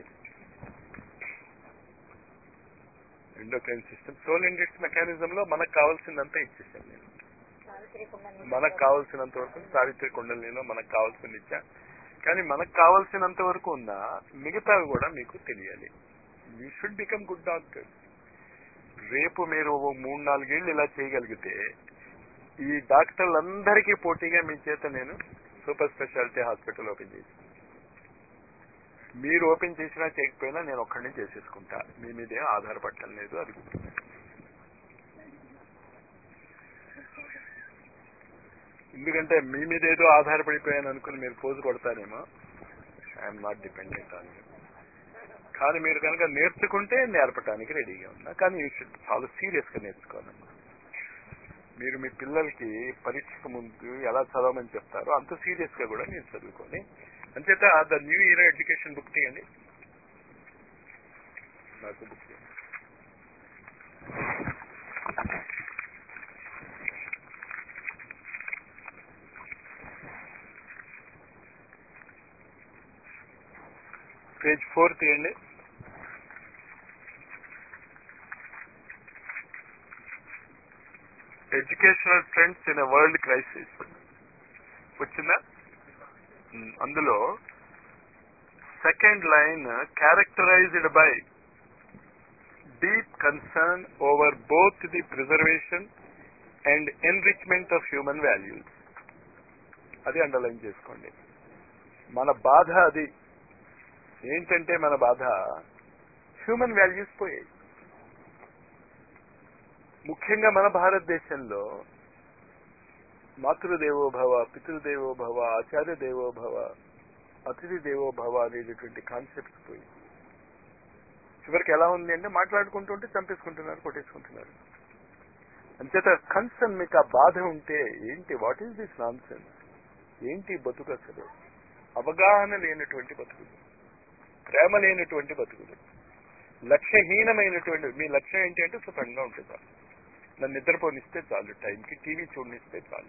endocrine system soul index mechanism లో మనకు కావాల్సిందంతా ఇచ్చేసాను నేను సావిత్రి కుండలి మనకు కావాల్సినంత వరకు సావిత్రి కుండలిలో మనకు కావాల్సింది ఇచ్చా కానీ మనకు కావాల్సినంత వరకు ఉన్నా మిగతావి కూడా మీకు తెలియాలి you should become good doctor రేపు మీరు ఓ మూడు నాలుగేళ్లు ఇలా చేయగలిగితే ఈ డాక్టర్లందరికీ పోటీగా మీ చేత నేను సూపర్ స్పెషాలిటీ హాస్పిటల్ ఓపెన్ చేసి మీరు ఓపెన్ చేసినా చేయకపోయినా నేను ఒక్కడిని చేసేసుకుంటా మీ మీదేం ఆధారపడటం లేదు అది గుర్తుంది. ఎందుకంటే మీ మీద ఏదో ఆధారపడిపోయాను అనుకుని మీరు పోజు కొడతారేమో I'm not dependent on you కానీ మీరు కనుక నేర్చుకుంటే నేర్పడానికి రెడీగా ఉన్నా కానీ యూ షుడ్ చాలా సీరియస్ గా నేర్చుకోవాలమ్మా మీరు మీ పిల్లలకి పరీక్షకు ముందు ఎలా చదవమని చెప్తారో అంత సీరియస్ గా కూడా మీరు చదువుకొని అంచేత the new year education book తీయండి నాకు బుక్ తీయండి పేజ్ ఫోర్ తీయండి educational trends in world crisis వచ్చిందా ఉమ్, అందులో second line characterised by deep concern over both the preservation and enrichment of human values అది అండర్లైన్ చేసుకోండి మన బాధ అది ఏంటంటే మన బాధ హ్యూమన్ వాల్యూస్ పోయాయి ముఖ్యంగా మన భారతదేశంలో మాతృదేవో భవ పితృదేవో భవ ఆచార్య దేవో భవ అతిథి దేవో భవ అనేటటువంటి కాన్సెప్ట్స్ పోయి చివరికి ఎలా ఉంది అంటే మాట్లాడుకుంటుంటే చంపేసుకుంటున్నారు కొట్టేసుకుంటున్నారు అంచేత కన్సర్న్ మీకు ఆ బాధ ఉంటే ఏంటి వాట్ ఈస్ దిస్ నాన్ ఏంటి బతుకు అసలు అవగాహన లేనటువంటి బతుకులు ప్రేమ లేనటువంటి బతుకులు లక్ష్యహీనమైనటువంటి మీ లక్ష్యం ఏంటి అంటే సుఖంగా ఉంటుంది చాలు నన్ను నిద్రపోనిస్తే చాలు టైంకి టీవీ చూడనిస్తే చాలు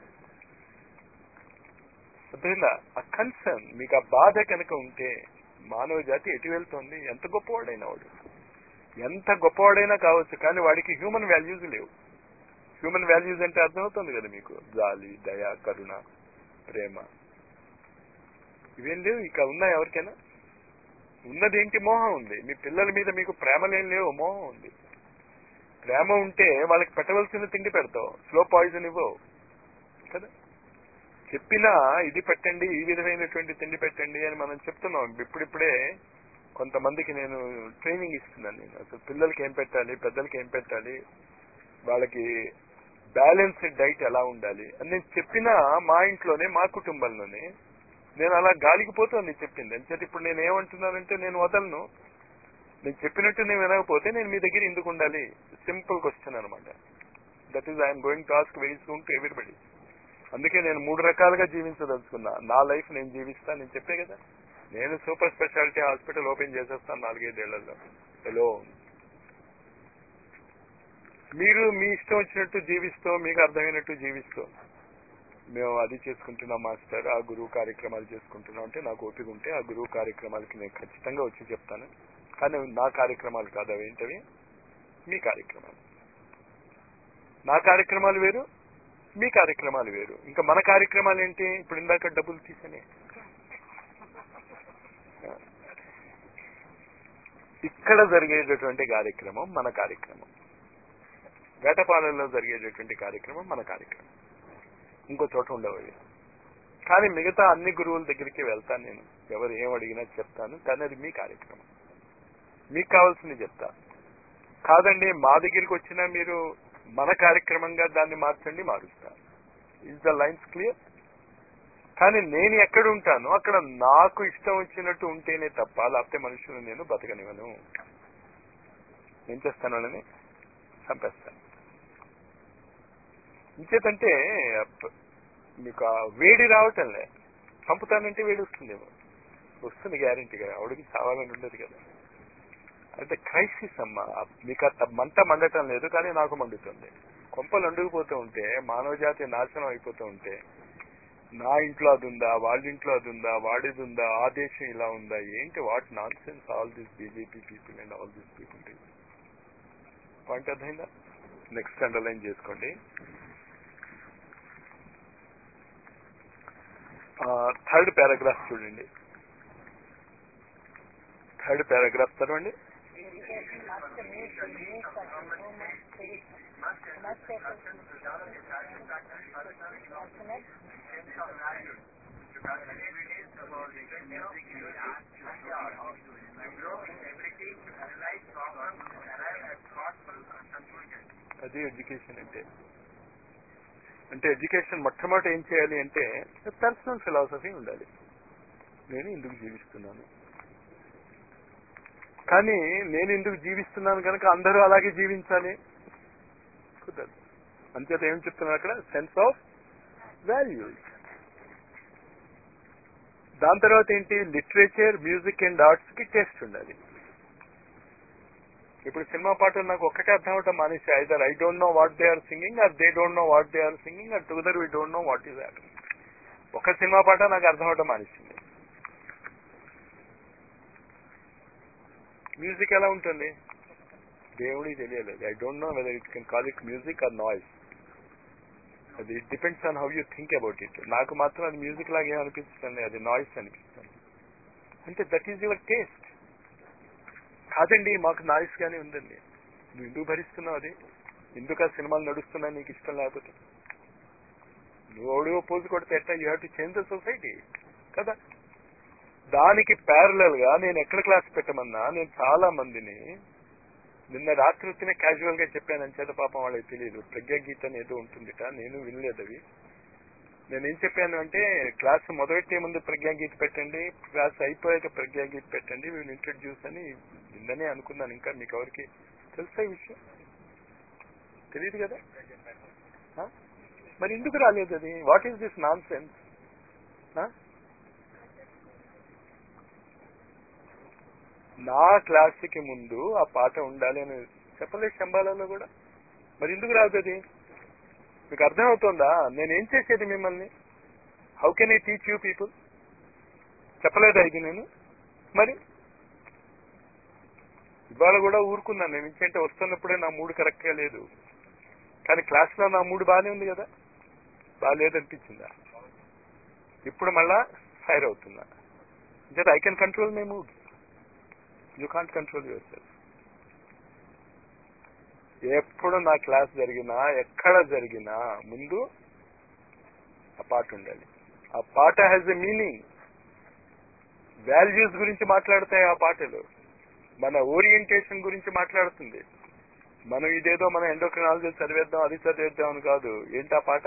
అర్థమైందా ఆ కన్సర్న్ మీకు ఆ బాధ కనుక ఉంటే మానవ జాతి ఎటు వెళ్తోంది ఎంత గొప్పవాడైనా వాడు ఎంత గొప్పవాడైనా కావచ్చు కానీ వాడికి హ్యూమన్ వాల్యూస్ లేవు హ్యూమన్ వాల్యూస్ అంటే అర్థమవుతుంది కదా మీకు జాలి దయ కరుణ ప్రేమ ఇవేం లేవు ఇక ఉన్నాయి ఎవరికైనా ఉన్నది ఏంటి మోహం ఉంది మీ పిల్లల మీద మీకు ప్రేమలేం లేవు మోహం ఉంది ప్రేమ ఉంటే వాళ్ళకి పెట్టవలసిన తిండి పెడతావు స్లో పాయిజన్ ఇవ్వవు కదా చెప్పినా ఇది పెట్టండి ఈ విధమైనటువంటి తిండి పెట్టండి అని మనం చెప్తున్నాం ఇప్పుడిప్పుడే కొంతమందికి నేను ట్రైనింగ్ ఇస్తున్నాను నేను అసలు పిల్లలకి ఏం పెట్టాలి పెద్దలకి ఏం పెట్టాలి వాళ్ళకి బ్యాలెన్స్డ్ డైట్ ఎలా ఉండాలి అని నేను చెప్పిన మా ఇంట్లోనే మా కుటుంబంలోనే నేను అలా గాలికి పోతుంది చెప్పింది అంచేత ఇప్పుడు నేను ఏమంటున్నానంటే నేను వదలను నేను చెప్పినట్టు నేను వినకపోతే నేను మీ దగ్గర ఎందుకు ఉండాలి సింపుల్ క్వశ్చన్ అనమాట that is I'm going to ask very soon to everybody అందుకే నేను మూడు రకాలుగా జీవించదలుచుకున్నా నా లైఫ్ నేను జీవిస్తా నేను చెప్పే కదా నేను సూపర్ స్పెషాలిటీ హాస్పిటల్ ఓపెన్ చేసేస్తాను నాలుగైదేళ్లలో హలో మీరు మీ ఇష్టం వచ్చినట్టు జీవిస్తూ మీకు అర్థమైనట్టు జీవిస్తూ మేము అది చేసుకుంటున్నాం మాస్టర్ ఆ గురువు కార్యక్రమాలు చేసుకుంటున్నాం అంటే నాకు ఓపిక ఉంటే ఆ గురువు కార్యక్రమాలకి నేను ఖచ్చితంగా వచ్చి చెప్తాను కానీ నా కార్యక్రమాలు కాదు అవి ఏంటవి మీ కార్యక్రమాలు నా కార్యక్రమాలు వేరు మీ కార్యక్రమాలు వేరు ఇంకా మన కార్యక్రమాలు ఏంటి ఇప్పుడు ఇందాక డబ్బులు తీసనే ఇక్కడ జరిగేటటువంటి కార్యక్రమం మన కార్యక్రమం వేటపాలెంలో జరిగేటటువంటి కార్యక్రమం మన కార్యక్రమం ఇంకో చోట ఉండవు అవి కానీ మిగతా అన్ని గురువుల దగ్గరికి వెళ్తాను నేను ఎవరు ఏం అడిగినా చెప్తాను కానీ అది మీ కార్యక్రమం మీకు కావాల్సింది చెప్తా కాదండి మా దగ్గరికి వచ్చినా మీరు మన కార్యక్రమంగా దాన్ని మార్చండి మారుస్తా ఇస్ ద లైన్స్ క్లియర్ కానీ నేను ఎక్కడ ఉంటానో అక్కడ నాకు ఇష్టం వచ్చినట్టు ఉంటేనే తప్ప లేకపోతే మనుషులు నేను బతకనివను ఏం చేస్తాను వాళ్ళని చంపేస్తాను ఇంచేతంటే అప్ప- మీకు ఆ వేడి రావటంలే చంపుతానంటే వేడి వస్తుందేమో వస్తుంది గ్యారంటీగా ఆవిడకి చావాలని ఉండదు కదా అంటే క్రైసిస్ అమ్మా మీకు ఆ మంట మండటం లేదు కానీ నాకు మండుతుంది కొంపలు అండుకుపోతూ ఉంటే మానవ జాతి నాశనం అయిపోతూ ఉంటే నా ఇంట్లో అది ఉందా వాళ్ళ ఇంట్లో అది ఉందా వాడిది ఉందా ఆ దేశం ఇలా ఉందా ఏంటి what nonsense all this BJP people and all this people point అర్థమైందా నెక్స్ట్ అండర్లైన్ చేసుకోండి థర్డ్ పారాగ్రాఫ్ చూడండి థర్డ్ పారాగ్రాఫ్ చదవండి Education must meet the needs of the human spirit. Must take passionate sense of value. Because every day is about the music, art, and art. To grow in ability to analyze problems and arrive at thoughtful conclusions. అది education అంటే అంటే education మొట్టమొదటి ఏం చేయాలి అంటే personal philosophy ఉండాలి నేను ఎందుకు జీవిస్తున్నాను కానీ నేను ఎందుకు జీవిస్తున్నాను కనుక అందరూ అలాగే జీవించాలి కుదరదు అంచేత ఏం చెప్తున్నారు అక్కడ సెన్స్ ఆఫ్ వాల్యూస్ దాని తర్వాత ఏంటి లిటరేచర్ మ్యూజిక్ అండ్ ఆర్ట్స్ కి టేస్ట్ ఉండాలి ఇప్పుడు సినిమా పాటలు నాకు ఒక్కటే అర్థం అవటం మానేసి either I don't know what they are singing or they don't know what they are singing or together we don't know what is happening ఒక సినిమా పాట నాకు అర్థం అవటం మానేసింది మ్యూజిక్ ఎలా ఉంటుంది దేవుడికి తెలియలేదు I don't know whether it can call it music or noise అది it depends on how you think about it నాకు మాత్రం అది మ్యూజిక్ లాగా ఏమనిపిస్తుంది అది నాయిస్ అనిపిస్తుంది అంటే దట్ ఈజ్ యువర్ టేస్ట్ కాదండి మాకు నాయిస్ గానే ఉందండి నువ్వు ఎందుకు భరిస్తున్నావు అది ఎందుకు ఆ సినిమాలు నడుస్తున్నాయి నీకు ఇష్టం లేకపోతే నువ్వు ఎవడో పోజు కొడితే ఎట్టా you have to change the society కదా దానికి ప్యారలల్ గా నేను ఎక్కడ క్లాస్ పెట్టమన్నా నేను చాలా మందిని నిన్న రాత్రి వచ్చిన క్యాజువల్ గా చెప్పాను అంచేత పాపం వాళ్ళకి తెలియదు ప్రజ్ఞా గీత అని ఏదో ఉంటుందిట నేను వినలేదు అవి నేను ఏం చెప్పాను అంటే క్లాస్ మొదలెట్టే ముందు ప్రజ్ఞా గీత పెట్టండి క్లాస్ అయిపోయాక ప్రజ్ఞా గీత పెట్టండి వీళ్ళు ఇంట్రడ్యూస్ అని నిన్ననే అనుకున్నాను ఇంకా మీకు ఎవరికి తెలుసా ఈ విషయం తెలియదు కదా ఆ? మరి ఎందుకు రాలేదు అది what is this nonsense నా క్లాస్కి ముందు ఆ పాట ఉండాలి అని చెప్పలేదు శంబాలలో కూడా మరి ఎందుకు రాదు అది మీకు అర్థమవుతుందా నేనేం చేసేది మిమ్మల్ని how can I teach you people చెప్పలేదా ఇది నేను మరి ఇవాళ కూడా ఊరుకున్నాను నేను ఇంకంటే వస్తున్నప్పుడే నా మూడు కరెక్ట్ గా లేదు కానీ క్లాస్ లో నా మూడు బాగానే ఉంది కదా బాగాలేదనిపించిందా ఇప్పుడు మళ్ళా ఫైర్ అవుతున్నా అంటే I can control my mood you can't control yourself ఎప్పుడు నా క్లాస్ జరిగినా ఎక్కడ జరిగినా ముందు ఆ పాట ఉండాలి ఆ పాట హ్యాజ్ ఎ మీనింగ్ వాల్యూస్ గురించి మాట్లాడతాయి ఆ పాటలు మన ఓరియంటేషన్ గురించి మాట్లాడుతుంది మనం ఇదేదో మనం ఎండోక్రినాలజీ చదివేద్దాం అది చదివేద్దాం అని కాదు ఏంటా పాట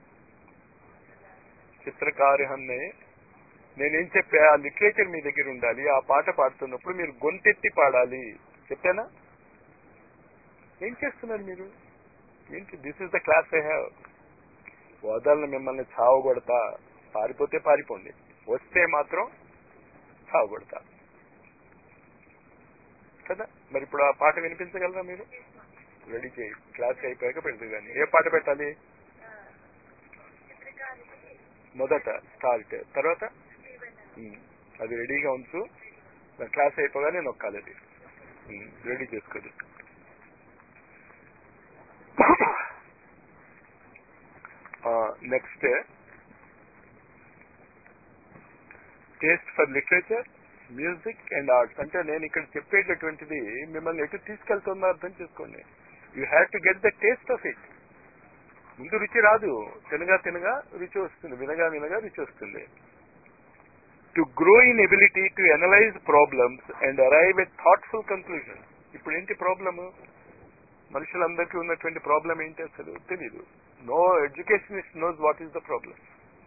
చిత్రకారిహన్నే నేనేం చెప్పా ఆ లిటరేచర్ మీ దగ్గర ఉండాలి ఆ పాట పాడుతున్నప్పుడు మీరు గొంతెత్తి పాడాలి చెప్పానా ఏం చేస్తున్నారు మీరు ఏంటి this is the class I have వదలను మిమ్మల్ని చావగొడతా పారిపోతే పారిపోండి వస్తే మాత్రం చావగొడతా కదా మరి ఇప్పుడు ఆ పాట వినిపించగలరా మీరు రెడీ చేయి క్లాస్ అయిపోయాక పెడదు కానీ ఏ పాట పెట్టాలి మొదట స్టార్ట్ తర్వాత ఉమ్, అది రెడీగా ఉంచు నా క్లాస్ అయిపోగానే నొక్కాలి అది ఉమ్, రెడీ చేసుకోదు next taste for literature music and arts అంటే నేను ఇక్కడ చెప్పేటటువంటిది మిమ్మల్ని ఎటు తీసుకెళ్తుందో అర్థం చేసుకోండి you have to get the taste of it ముందు రుచి రాదు తినగా తినగా రుచి వస్తుంది వినగా వినగా రుచి వస్తుంది to grow in ability to analyse problems and arrive at thoughtful conclusion ఇప్పుడు ఏంటి ప్రాబ్లమ్ మనుషులందరికీ ఉన్నటువంటి ప్రాబ్లం ఏంటి అసలు తెలీదు no educationist knows what is the problem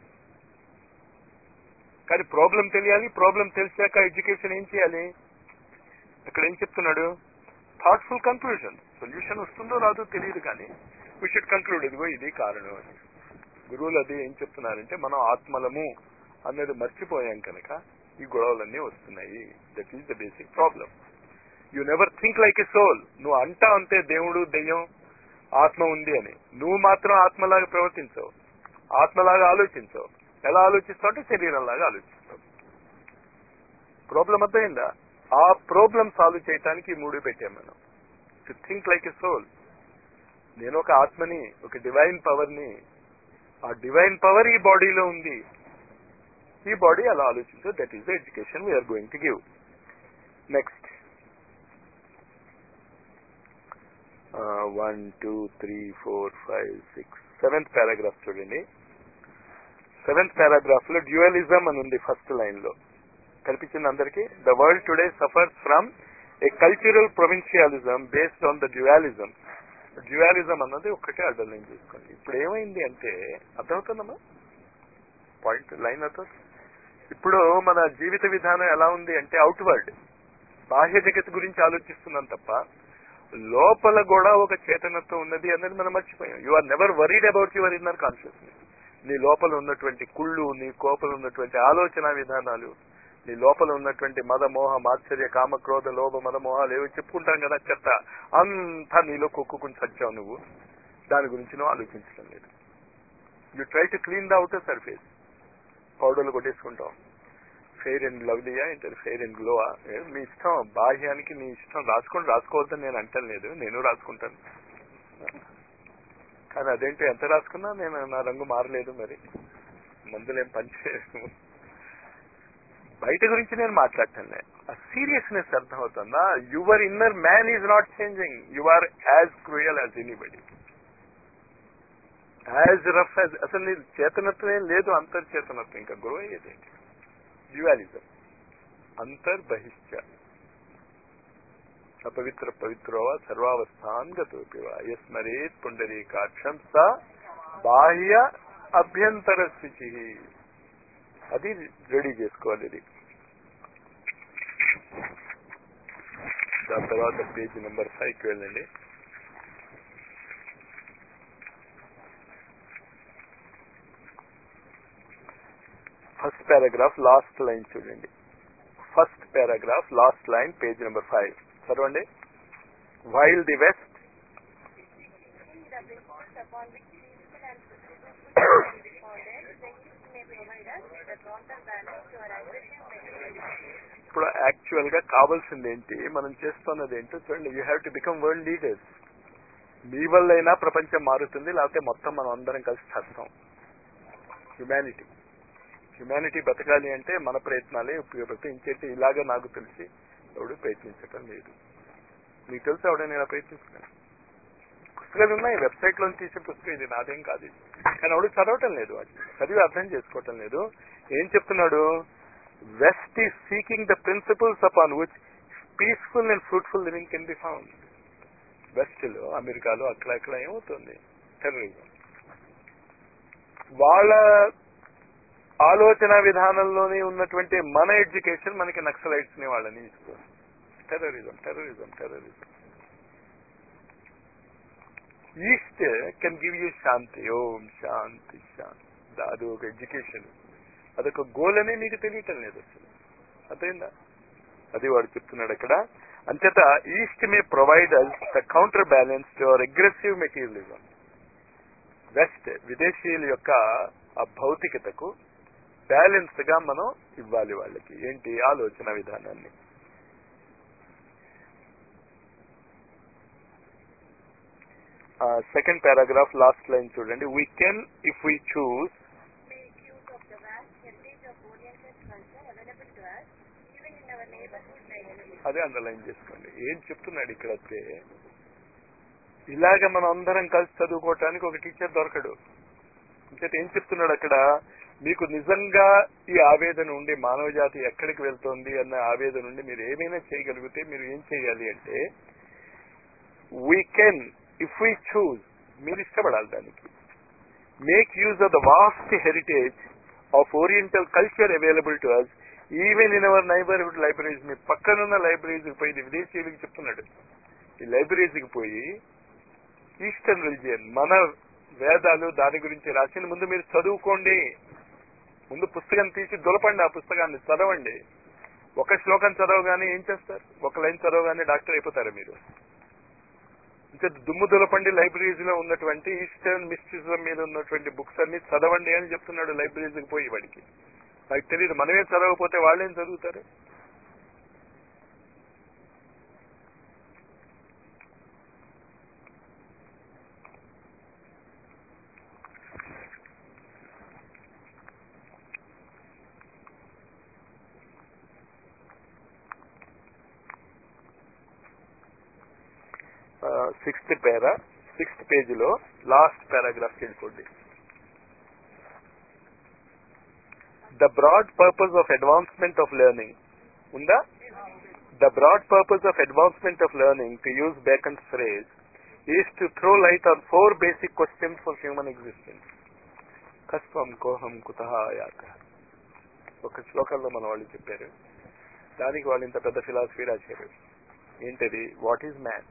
కానీ ప్రాబ్లం తెలియాలి ప్రాబ్లం తెలిసాక ఎడ్యుకేషన్ ఏం చేయాలి అక్కడ ఏం చెప్తున్నాడు థాట్ఫుల్ కన్క్లూజన్ సొల్యూషన్ వస్తుందో రాదో తెలియదు కానీ వీ షుడ్ కంక్లూడ్ ఇదిగో ఇది కారణం అని గురువులు అది ఏం చెప్తున్నారంటే మనం ఆత్మలము అన్నది మర్చిపోయాం కనుక ఈ గొడవలన్నీ వస్తున్నాయి that is the basic problem you never think like a soul నువ్వు అంటా అంతే దేవుడు దెయ్యం ఆత్మ ఉంది అని నువ్వు మాత్రం ఆత్మలాగా ప్రవర్తించవు ఆత్మలాగా ఆలోచించవు ఎలా ఆలోచిస్తావు అంటే శరీరంలాగా ఆలోచిస్తావు ప్రాబ్లం అర్థమైందా ఆ ప్రాబ్లం సాల్వ్ చేయడానికి ఈ మూడు పెట్టాం మనం to think like a soul నేను ఒక ఆత్మని ఒక డివైన్ పవర్ ని ఆ డివైన్ పవర్ ఈ బాడీలో ఉంది ఈ బాడీ అలా ఆలోచించు that is the education we are going to give next one two three four five six seventh paragraph చూడండి సెవెంత్ పారాగ్రాఫ్ లో డ్యూయలిజం అని ఉంది ఫస్ట్ లైన్ లో కనిపించింది అందరికి the world today suffers from a cultural provincialism based on the dualism dualism అన్నది ఒక్కటే underline చేసుకోండి ఇప్పుడు ఏమైంది అంటే అర్థమవుతుందమ్మా పాయింట్ లైన్ అర్థం ఇప్పుడు మన జీవిత విధానం ఎలా ఉంది అంటే అవుట్వర్డ్ బాహ్య జగత్ గురించి ఆలోచిస్తున్నాం తప్ప లోపల కూడా ఒక చేతనత్వం ఉన్నది అన్నది మనం మర్చిపోయాం you are never worried about your inner consciousness నీ లోపల ఉన్నటువంటి కుళ్ళు నీ కోపల ఉన్నటువంటి ఆలోచన విధానాలు నీ లోపల ఉన్నటువంటి మద మోహ మాత్సర్య కామ క్రోధ లోభ మద మోహాలు ఏవో చెప్పుకుంటాం కదా చెత్త అంతా నీలో కుక్కుకుని చచ్చావు నువ్వు దాని గురించి నువ్వు ఆలోచించడం లేదు you try to clean the outer surface పౌడర్లు కొట్టేసుకుంటాం ఫెయిర్ అండ్ లవ్లీయా ఏంటది ఫెయిర్ అండ్ గ్లోవా మీ ఇష్టం బాహ్యానికి నీ ఇష్టం రాసుకొని రాసుకోవద్దని నేను అంటలేదు నేను రాసుకుంటాను కానీ అదేంటి ఎంత రాసుకున్నా నేను నా రంగు మారలేదు మరి మందులేం పనిచేయలేదు బయట గురించి నేను మాట్లాడటంలే ఆ సీరియస్నెస్ అర్థమవుతుందా your inner man is not changing you are as cruel as anybody as rough as అసలు నీ చేతనత్వం ఏం లేదు అంతర్చేతనత్వం ఇంకా గ్రో అయ్యేది డ్యువాలిజం అంతర్బహిష్ట అపవిత్ర పవిత్రోవా సర్వావస్థాన్ గతోపివా యస్మరేత్ పుండరీకాక్షం స బాహ్య అభ్యంతర స్థితి అది రెడీ చేసుకోవాలి ఇది దాని తర్వాత పేజీ నెంబర్ ఫైవ్కి వెళ్ళండి ఫస్ట్ పారాగ్రాఫ్ లాస్ట్ లైన్ చూడండి first paragraph last line page number five చదవండి while the west the basis upon which peaceful and suitable food can be founded, the East may provide us with a counterbalance to our aggressive materialism. ఇప్పుడు actual గా కావాల్సింది ఏంటి మనం చేస్తున్నది ఏంటో చూడండి you have to become world leaders మీ వల్లైనా ప్రపంచం మారుతుంది లేకపోతే మొత్తం మనం అందరం కలిసి చేస్తాం హ్యుమానిటీ హ్యుమానిటీ బతకాలి అంటే మన ప్రయత్నాలే ఉపయోగపడతాయి ఇంకేంటి ఇలాగా నాకు తెలిసి ఎవడు ప్రయత్నించటం లేదు మీకు తెలుసు ఎవడైనా ఇలా ప్రయత్నిస్తున్నాను పుస్తకాలు ఉన్నాయి వెబ్సైట్ లో తీసే పుస్తకం ఇది నాదేం కాదు ఇది. కానీ ఎవడు చదవటం లేదు అది చదివి అర్థం చేసుకోవటం లేదు ఏం చెప్తున్నాడు west is seeking the principles upon which peaceful and fruitful living can be found west లో అమెరికాలో అక్కడ అక్కడ ఏమవుతుంది టెర్రరిజం వాళ్ళ ఆలోచన విధానంలోనే ఉన్నటువంటి మన ఎడ్యుకేషన్ మనకి నక్సలైట్స్ ని వాళ్ళని ఇస్తుంది terrorism terrorism terrorism east can give you శాంతి ఓం శాంతి శాంతి అది ఒక ఎడ్యుకేషన్ అదొక గోల్ అనే మీకు తెలియటం లేదు అసలు అదేందా అది వాడు చెప్తున్నాడు అక్కడ అంచేత east may provide the counter balance to our aggressive materialism west విదేశీయుల యొక్క ఆ భౌతికతకు బ్యాలెన్స్ గా మనం ఇవ్వాలి వాళ్ళకి ఏంటి ఆలోచన విధానాన్ని సెకండ్ పారాగ్రాఫ్ లాస్ట్ లైన్ చూడండి we can if we choose make use of the vast heritage of Oriental culture available to us, even in our neighborhood libraries. అదే అండర్లైన్ చేసుకోండి ఏం చెప్తున్నాడు ఇక్కడ అయితే ఇలాగ మనం అందరం కలిసి చదువుకోవటానికి ఒక టీచర్ దొరకడు ఇంకైతే ఏం చెప్తున్నాడు అక్కడ మీకు నిజంగా ఈ ఆవేదన ఉండి మానవ జాతి ఎక్కడికి వెళ్తోంది అన్న ఆవేదన ఉండి మీరు ఏమైనా చేయగలిగితే మీరు ఏం చేయాలి అంటే we can if we choose మీరు ఇష్టపడాలి దానికి make use of the vast heritage of oriental culture available to us even in our neighbourhood libraries మీ పక్కనున్న లైబ్రరీస్కి పోయి ఇది విదేశీయులకి చెప్తున్నాడు ఈ లైబ్రరీస్కి పోయి ఈస్టర్న్ రిలిజియన్ మన వేదాలు దాని గురించి రాసిన ముందు మీరు చదువుకోండి ముందు పుస్తకం తీసి దులపండి ఆ పుస్తకాన్ని చదవండి ఒక శ్లోకం చదవగానే ఏం చేస్తారు ఒక లైన్ చదవగానే డాక్టర్ అయిపోతారు మీరు ఇంకా దుమ్ము దులపండి లైబ్రరీస్ లో ఉన్నటువంటి ఈస్టర్న్ మిస్టిజం మీద ఉన్నటువంటి బుక్స్ అన్ని చదవండి అని చెప్తున్నాడు లైబ్రరీస్కి పోయి వాడికి నాకు తెలియదు మనమే చదవకపోతే వాళ్ళేం చదువుతారు సిక్స్త్ పేరా సిక్స్త్ పేజీలో లాస్ట్ పారాగ్రాఫ్ వెళ్ళిపోండి the broad purpose of advancement of learning ఉందా the broad purpose of advancement of learning to use back phrase is to throw light on four basic questions for human existence కస్వం కోహం కుతహ యాక ఒక శ్లోకంలో మన వాళ్ళు చెప్పారు దానికి వాళ్ళు ఇంత పెద్ద ఫిలాసఫీ రాశారు ఏంటది వాట్ ఈజ్ మ్యాన్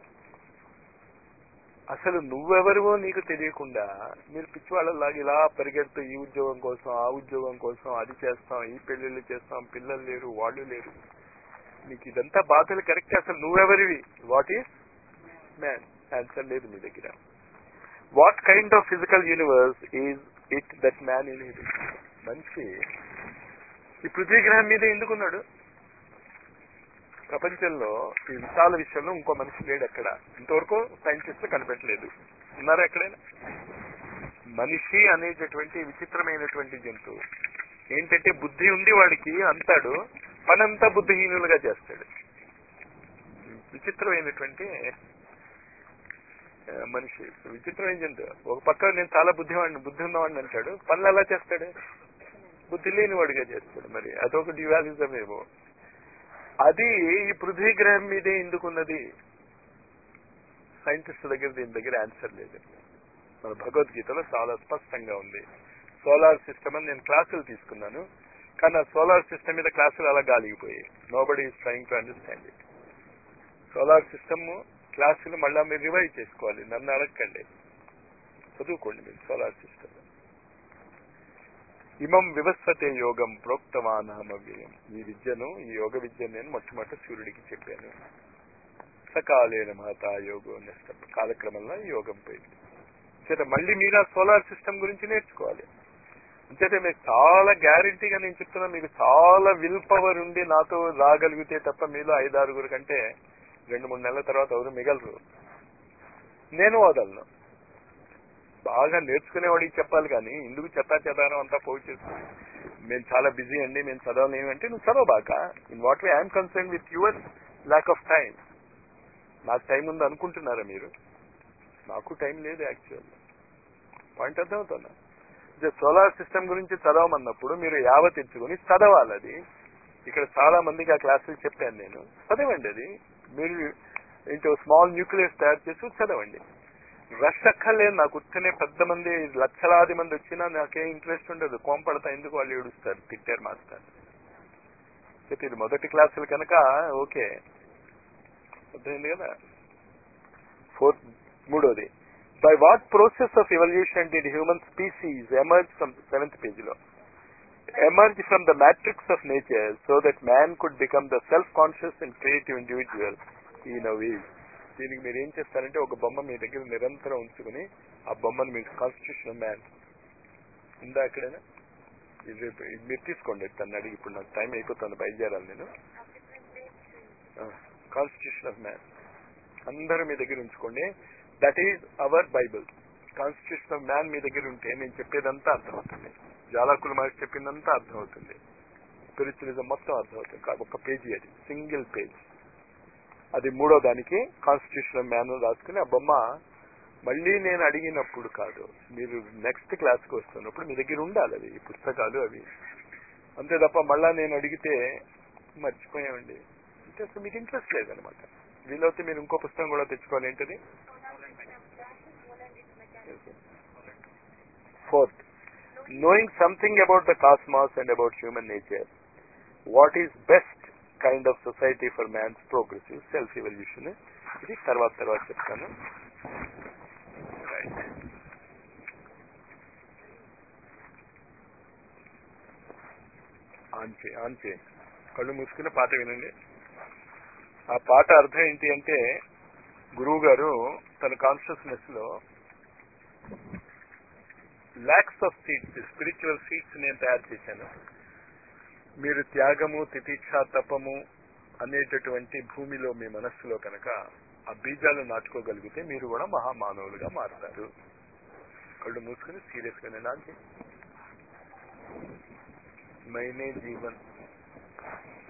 అసలు నువ్వెవరివో నీకు తెలియకుండా మీరు పిచ్చివాళ్ళలాగా ఇలా పరిగెడుతూ ఈ ఉద్యోగం కోసం ఆ ఉద్యోగం కోసం అది చేస్తాం ఈ పెళ్లిళ్ళు చేస్తాం పిల్లలు లేరు వాళ్ళు లేరు నీకు ఇదంతా బాధలు కరెక్ట్ అసలు నువ్వెవరివి వాట్ ఈస్ మ్యాన్ ఆన్సర్ లేదు మీ దగ్గర what kind of physical universe is it that man in మనిషి ఈ పృథ్వీ గ్రహం మీద ఎందుకున్నాడు ప్రపంచంలో ఈ విశాల విషయంలో ఇంకో మనిషి లేడు అక్కడ ఇంతవరకు సైంటిస్టులు కనిపెట్టలేదు ఉన్నారా ఎక్కడైనా మనిషి అనేటటువంటి విచిత్రమైనటువంటి జంతువు ఏంటంటే బుద్ధి ఉంది వాడికి అంతాడు పనంతా బుద్ధిహీనులుగా చేస్తాడు విచిత్రమైనటువంటి ఆ, మనిషి విచిత్రమైన జంతువు ఒక పక్క నేను చాలా బుద్ధివాడిని బుద్ధి ఉన్నవాడిని అంటాడు పనులు ఎలా చేస్తాడు బుద్ధి లేనివాడిగా చేస్తాడు మరి అదొక డ్యువాలిజం ఏమో అది ఈ పృథ్వీ గ్రహం మీదే ఎందుకున్నది సైంటిస్ట్ దగ్గర దీని దగ్గర ఆన్సర్ లేదు మన భగవద్గీతలో చాలా స్పష్టంగా ఉంది సోలార్ సిస్టమ్ అని నేను క్లాసులు తీసుకున్నాను కానీ ఆ సోలార్ సిస్టమ్ మీద క్లాసులు అలా గాలిగిపోయాయి nobody is trying to understand it solar system క్లాసులు మళ్ళా మీరు రివైవ్ చేసుకోవాలి నన్ను అడగండి చదువుకోండి మీరు సోలార్ సిస్టమ్ ఇమం వివస్వతే యోగం ప్రోక్తమానహమవ్యయం ఈ విద్యను ఈ యోగ విద్యను నేను మొట్టమొదటి సూర్యుడికి చెప్పాను సకాలేన మహతా యోగో నెక్స్ట్ కాలక్రమంలో ఈ యోగం పోయింది చేత మళ్ళీ మీరు ఆ సోలార్ సిస్టమ్ గురించి నేర్చుకోవాలి అంచేతే మీకు చాలా గ్యారంటీగా నేను చెప్తున్నా మీకు చాలా విల్ పవర్ ఉండి నాతో రాగలిగితే తప్ప మీలో ఐదారుగురు కంటే రెండు మూడు నెలల తర్వాత ఎవరు మిగలరు నేను వదలను బాగా నేర్చుకునేవాడికి చెప్పాలి కానీ ఎందుకు చెత్తా చెదారం అంతా పోగు చేసుకుని మేము చాలా బిజీ అండి మేము చదవలేము అంటే నువ్వు చదవబాక in what way I'm concern with your lack of time నాకు టైం ఉంది అనుకుంటున్నారా మీరు నాకు టైం లేదు యాక్చువల్ పాయింట్ అర్థమవుతుందా సోలార్ సిస్టమ్ గురించి చదవమన్నప్పుడు మీరు యావ తెచ్చుకొని చదవాలి అది ఇక్కడ చాలా మందికి ఆ క్లాసులు చెప్పాను నేను చదవండి అది మీరు ఏంటో స్మాల్ న్యూక్లియస్ తయారు చేసి చదవండి రష్ అక్కర్లేదు నాకు ఉత్తనే పెద్ద మంది లక్షలాది మంది వచ్చినా నాకేం ఇంట్రెస్ట్ ఉండదు కోంపడతా ఎందుకు వాళ్ళు ఏడుస్తారు తిట్టారు మాస్టర్ అయితే ఇది మొదటి క్లాసులు కనుక ఓకే అర్థమైంది కదా ఫోర్త్ మూడోది by what process of evolution did human species emerge from seventh పేజీలో emerge from the matrix of nature so that man could become the self conscious and creative individual ఈ నవీ దీనికి మీరు ఏం చేస్తారంటే ఒక బొమ్మ మీ దగ్గర నిరంతరం ఉంచుకుని ఆ బొమ్మను మీకు కాన్స్టిట్యూషన్ మ్యాన్ ఉందా ఎక్కడైనా ఇది రేపు- ఇది మీరు తీసుకోండి తను అడిగి ఇప్పుడు నాకు టైం అయిపోతుంది బయలుదేరాలి నేను కాన్స్టిట్యూషన్ ఆఫ్ మ్యాన్ అందరూ మీ దగ్గర ఉంచుకోండి that is our Bible constitution of man మీ దగ్గర ఉంటే నేను చెప్పేదంతా అర్థమవుతుంది జాలకులు మాకు చెప్పిందంతా అర్థమవుతుంది స్పిరిచువలిజం మొత్తం అర్థమవుతుంది కా- ఒక పేజీ అది సింగిల్ పేజ్ అది మూడో దానికి కాన్స్టిట్యూషన్ ఆఫ్ మ్యాన్ రాసుకుని ఆ బొమ్మ మళ్ళీ నేను అడిగినప్పుడు కాదు మీరు నెక్స్ట్ క్లాస్కి వస్తున్నప్పుడు మీ దగ్గర ఉండాలి అవి ఈ పుస్తకాలు అవి అంతే తప్ప మళ్ళా నేను అడిగితే మర్చిపోయామండి అంటే అసలు మీకు ఇంట్రెస్ట్ లేదనమాట వీలైతే మీరు ఇంకో పుస్తకం కూడా తెచ్చుకోవాలి ఏంటది fourth knowing something about the cosmos and about human nature what is best kind of society for man's progressive self evolution ఇది తర్వాత తర్వాత చెప్తాను రైట్ ఆన్ చేయి ఆన్ చేయి కళ్ళు మూసుకుని పాట వినండి ఆ పాట అర్థం ఏంటి అంటే గురువు గారు తన కాన్షియస్నెస్ లో lakhs of seats spiritual seats నేను తయారు చేశాను మీరు త్యాగము తితీక్ష తపము అనేటటువంటి భూమిలో మీ మనస్సులో కనుక ఆ బీజాలు నాటుకోగలిగితే మీరు కూడా మహామానవులుగా మారుతారు కళ్ళు మూసుకుని సీరియస్ గా నేను ఆన్ చేయి మైనే జీవన్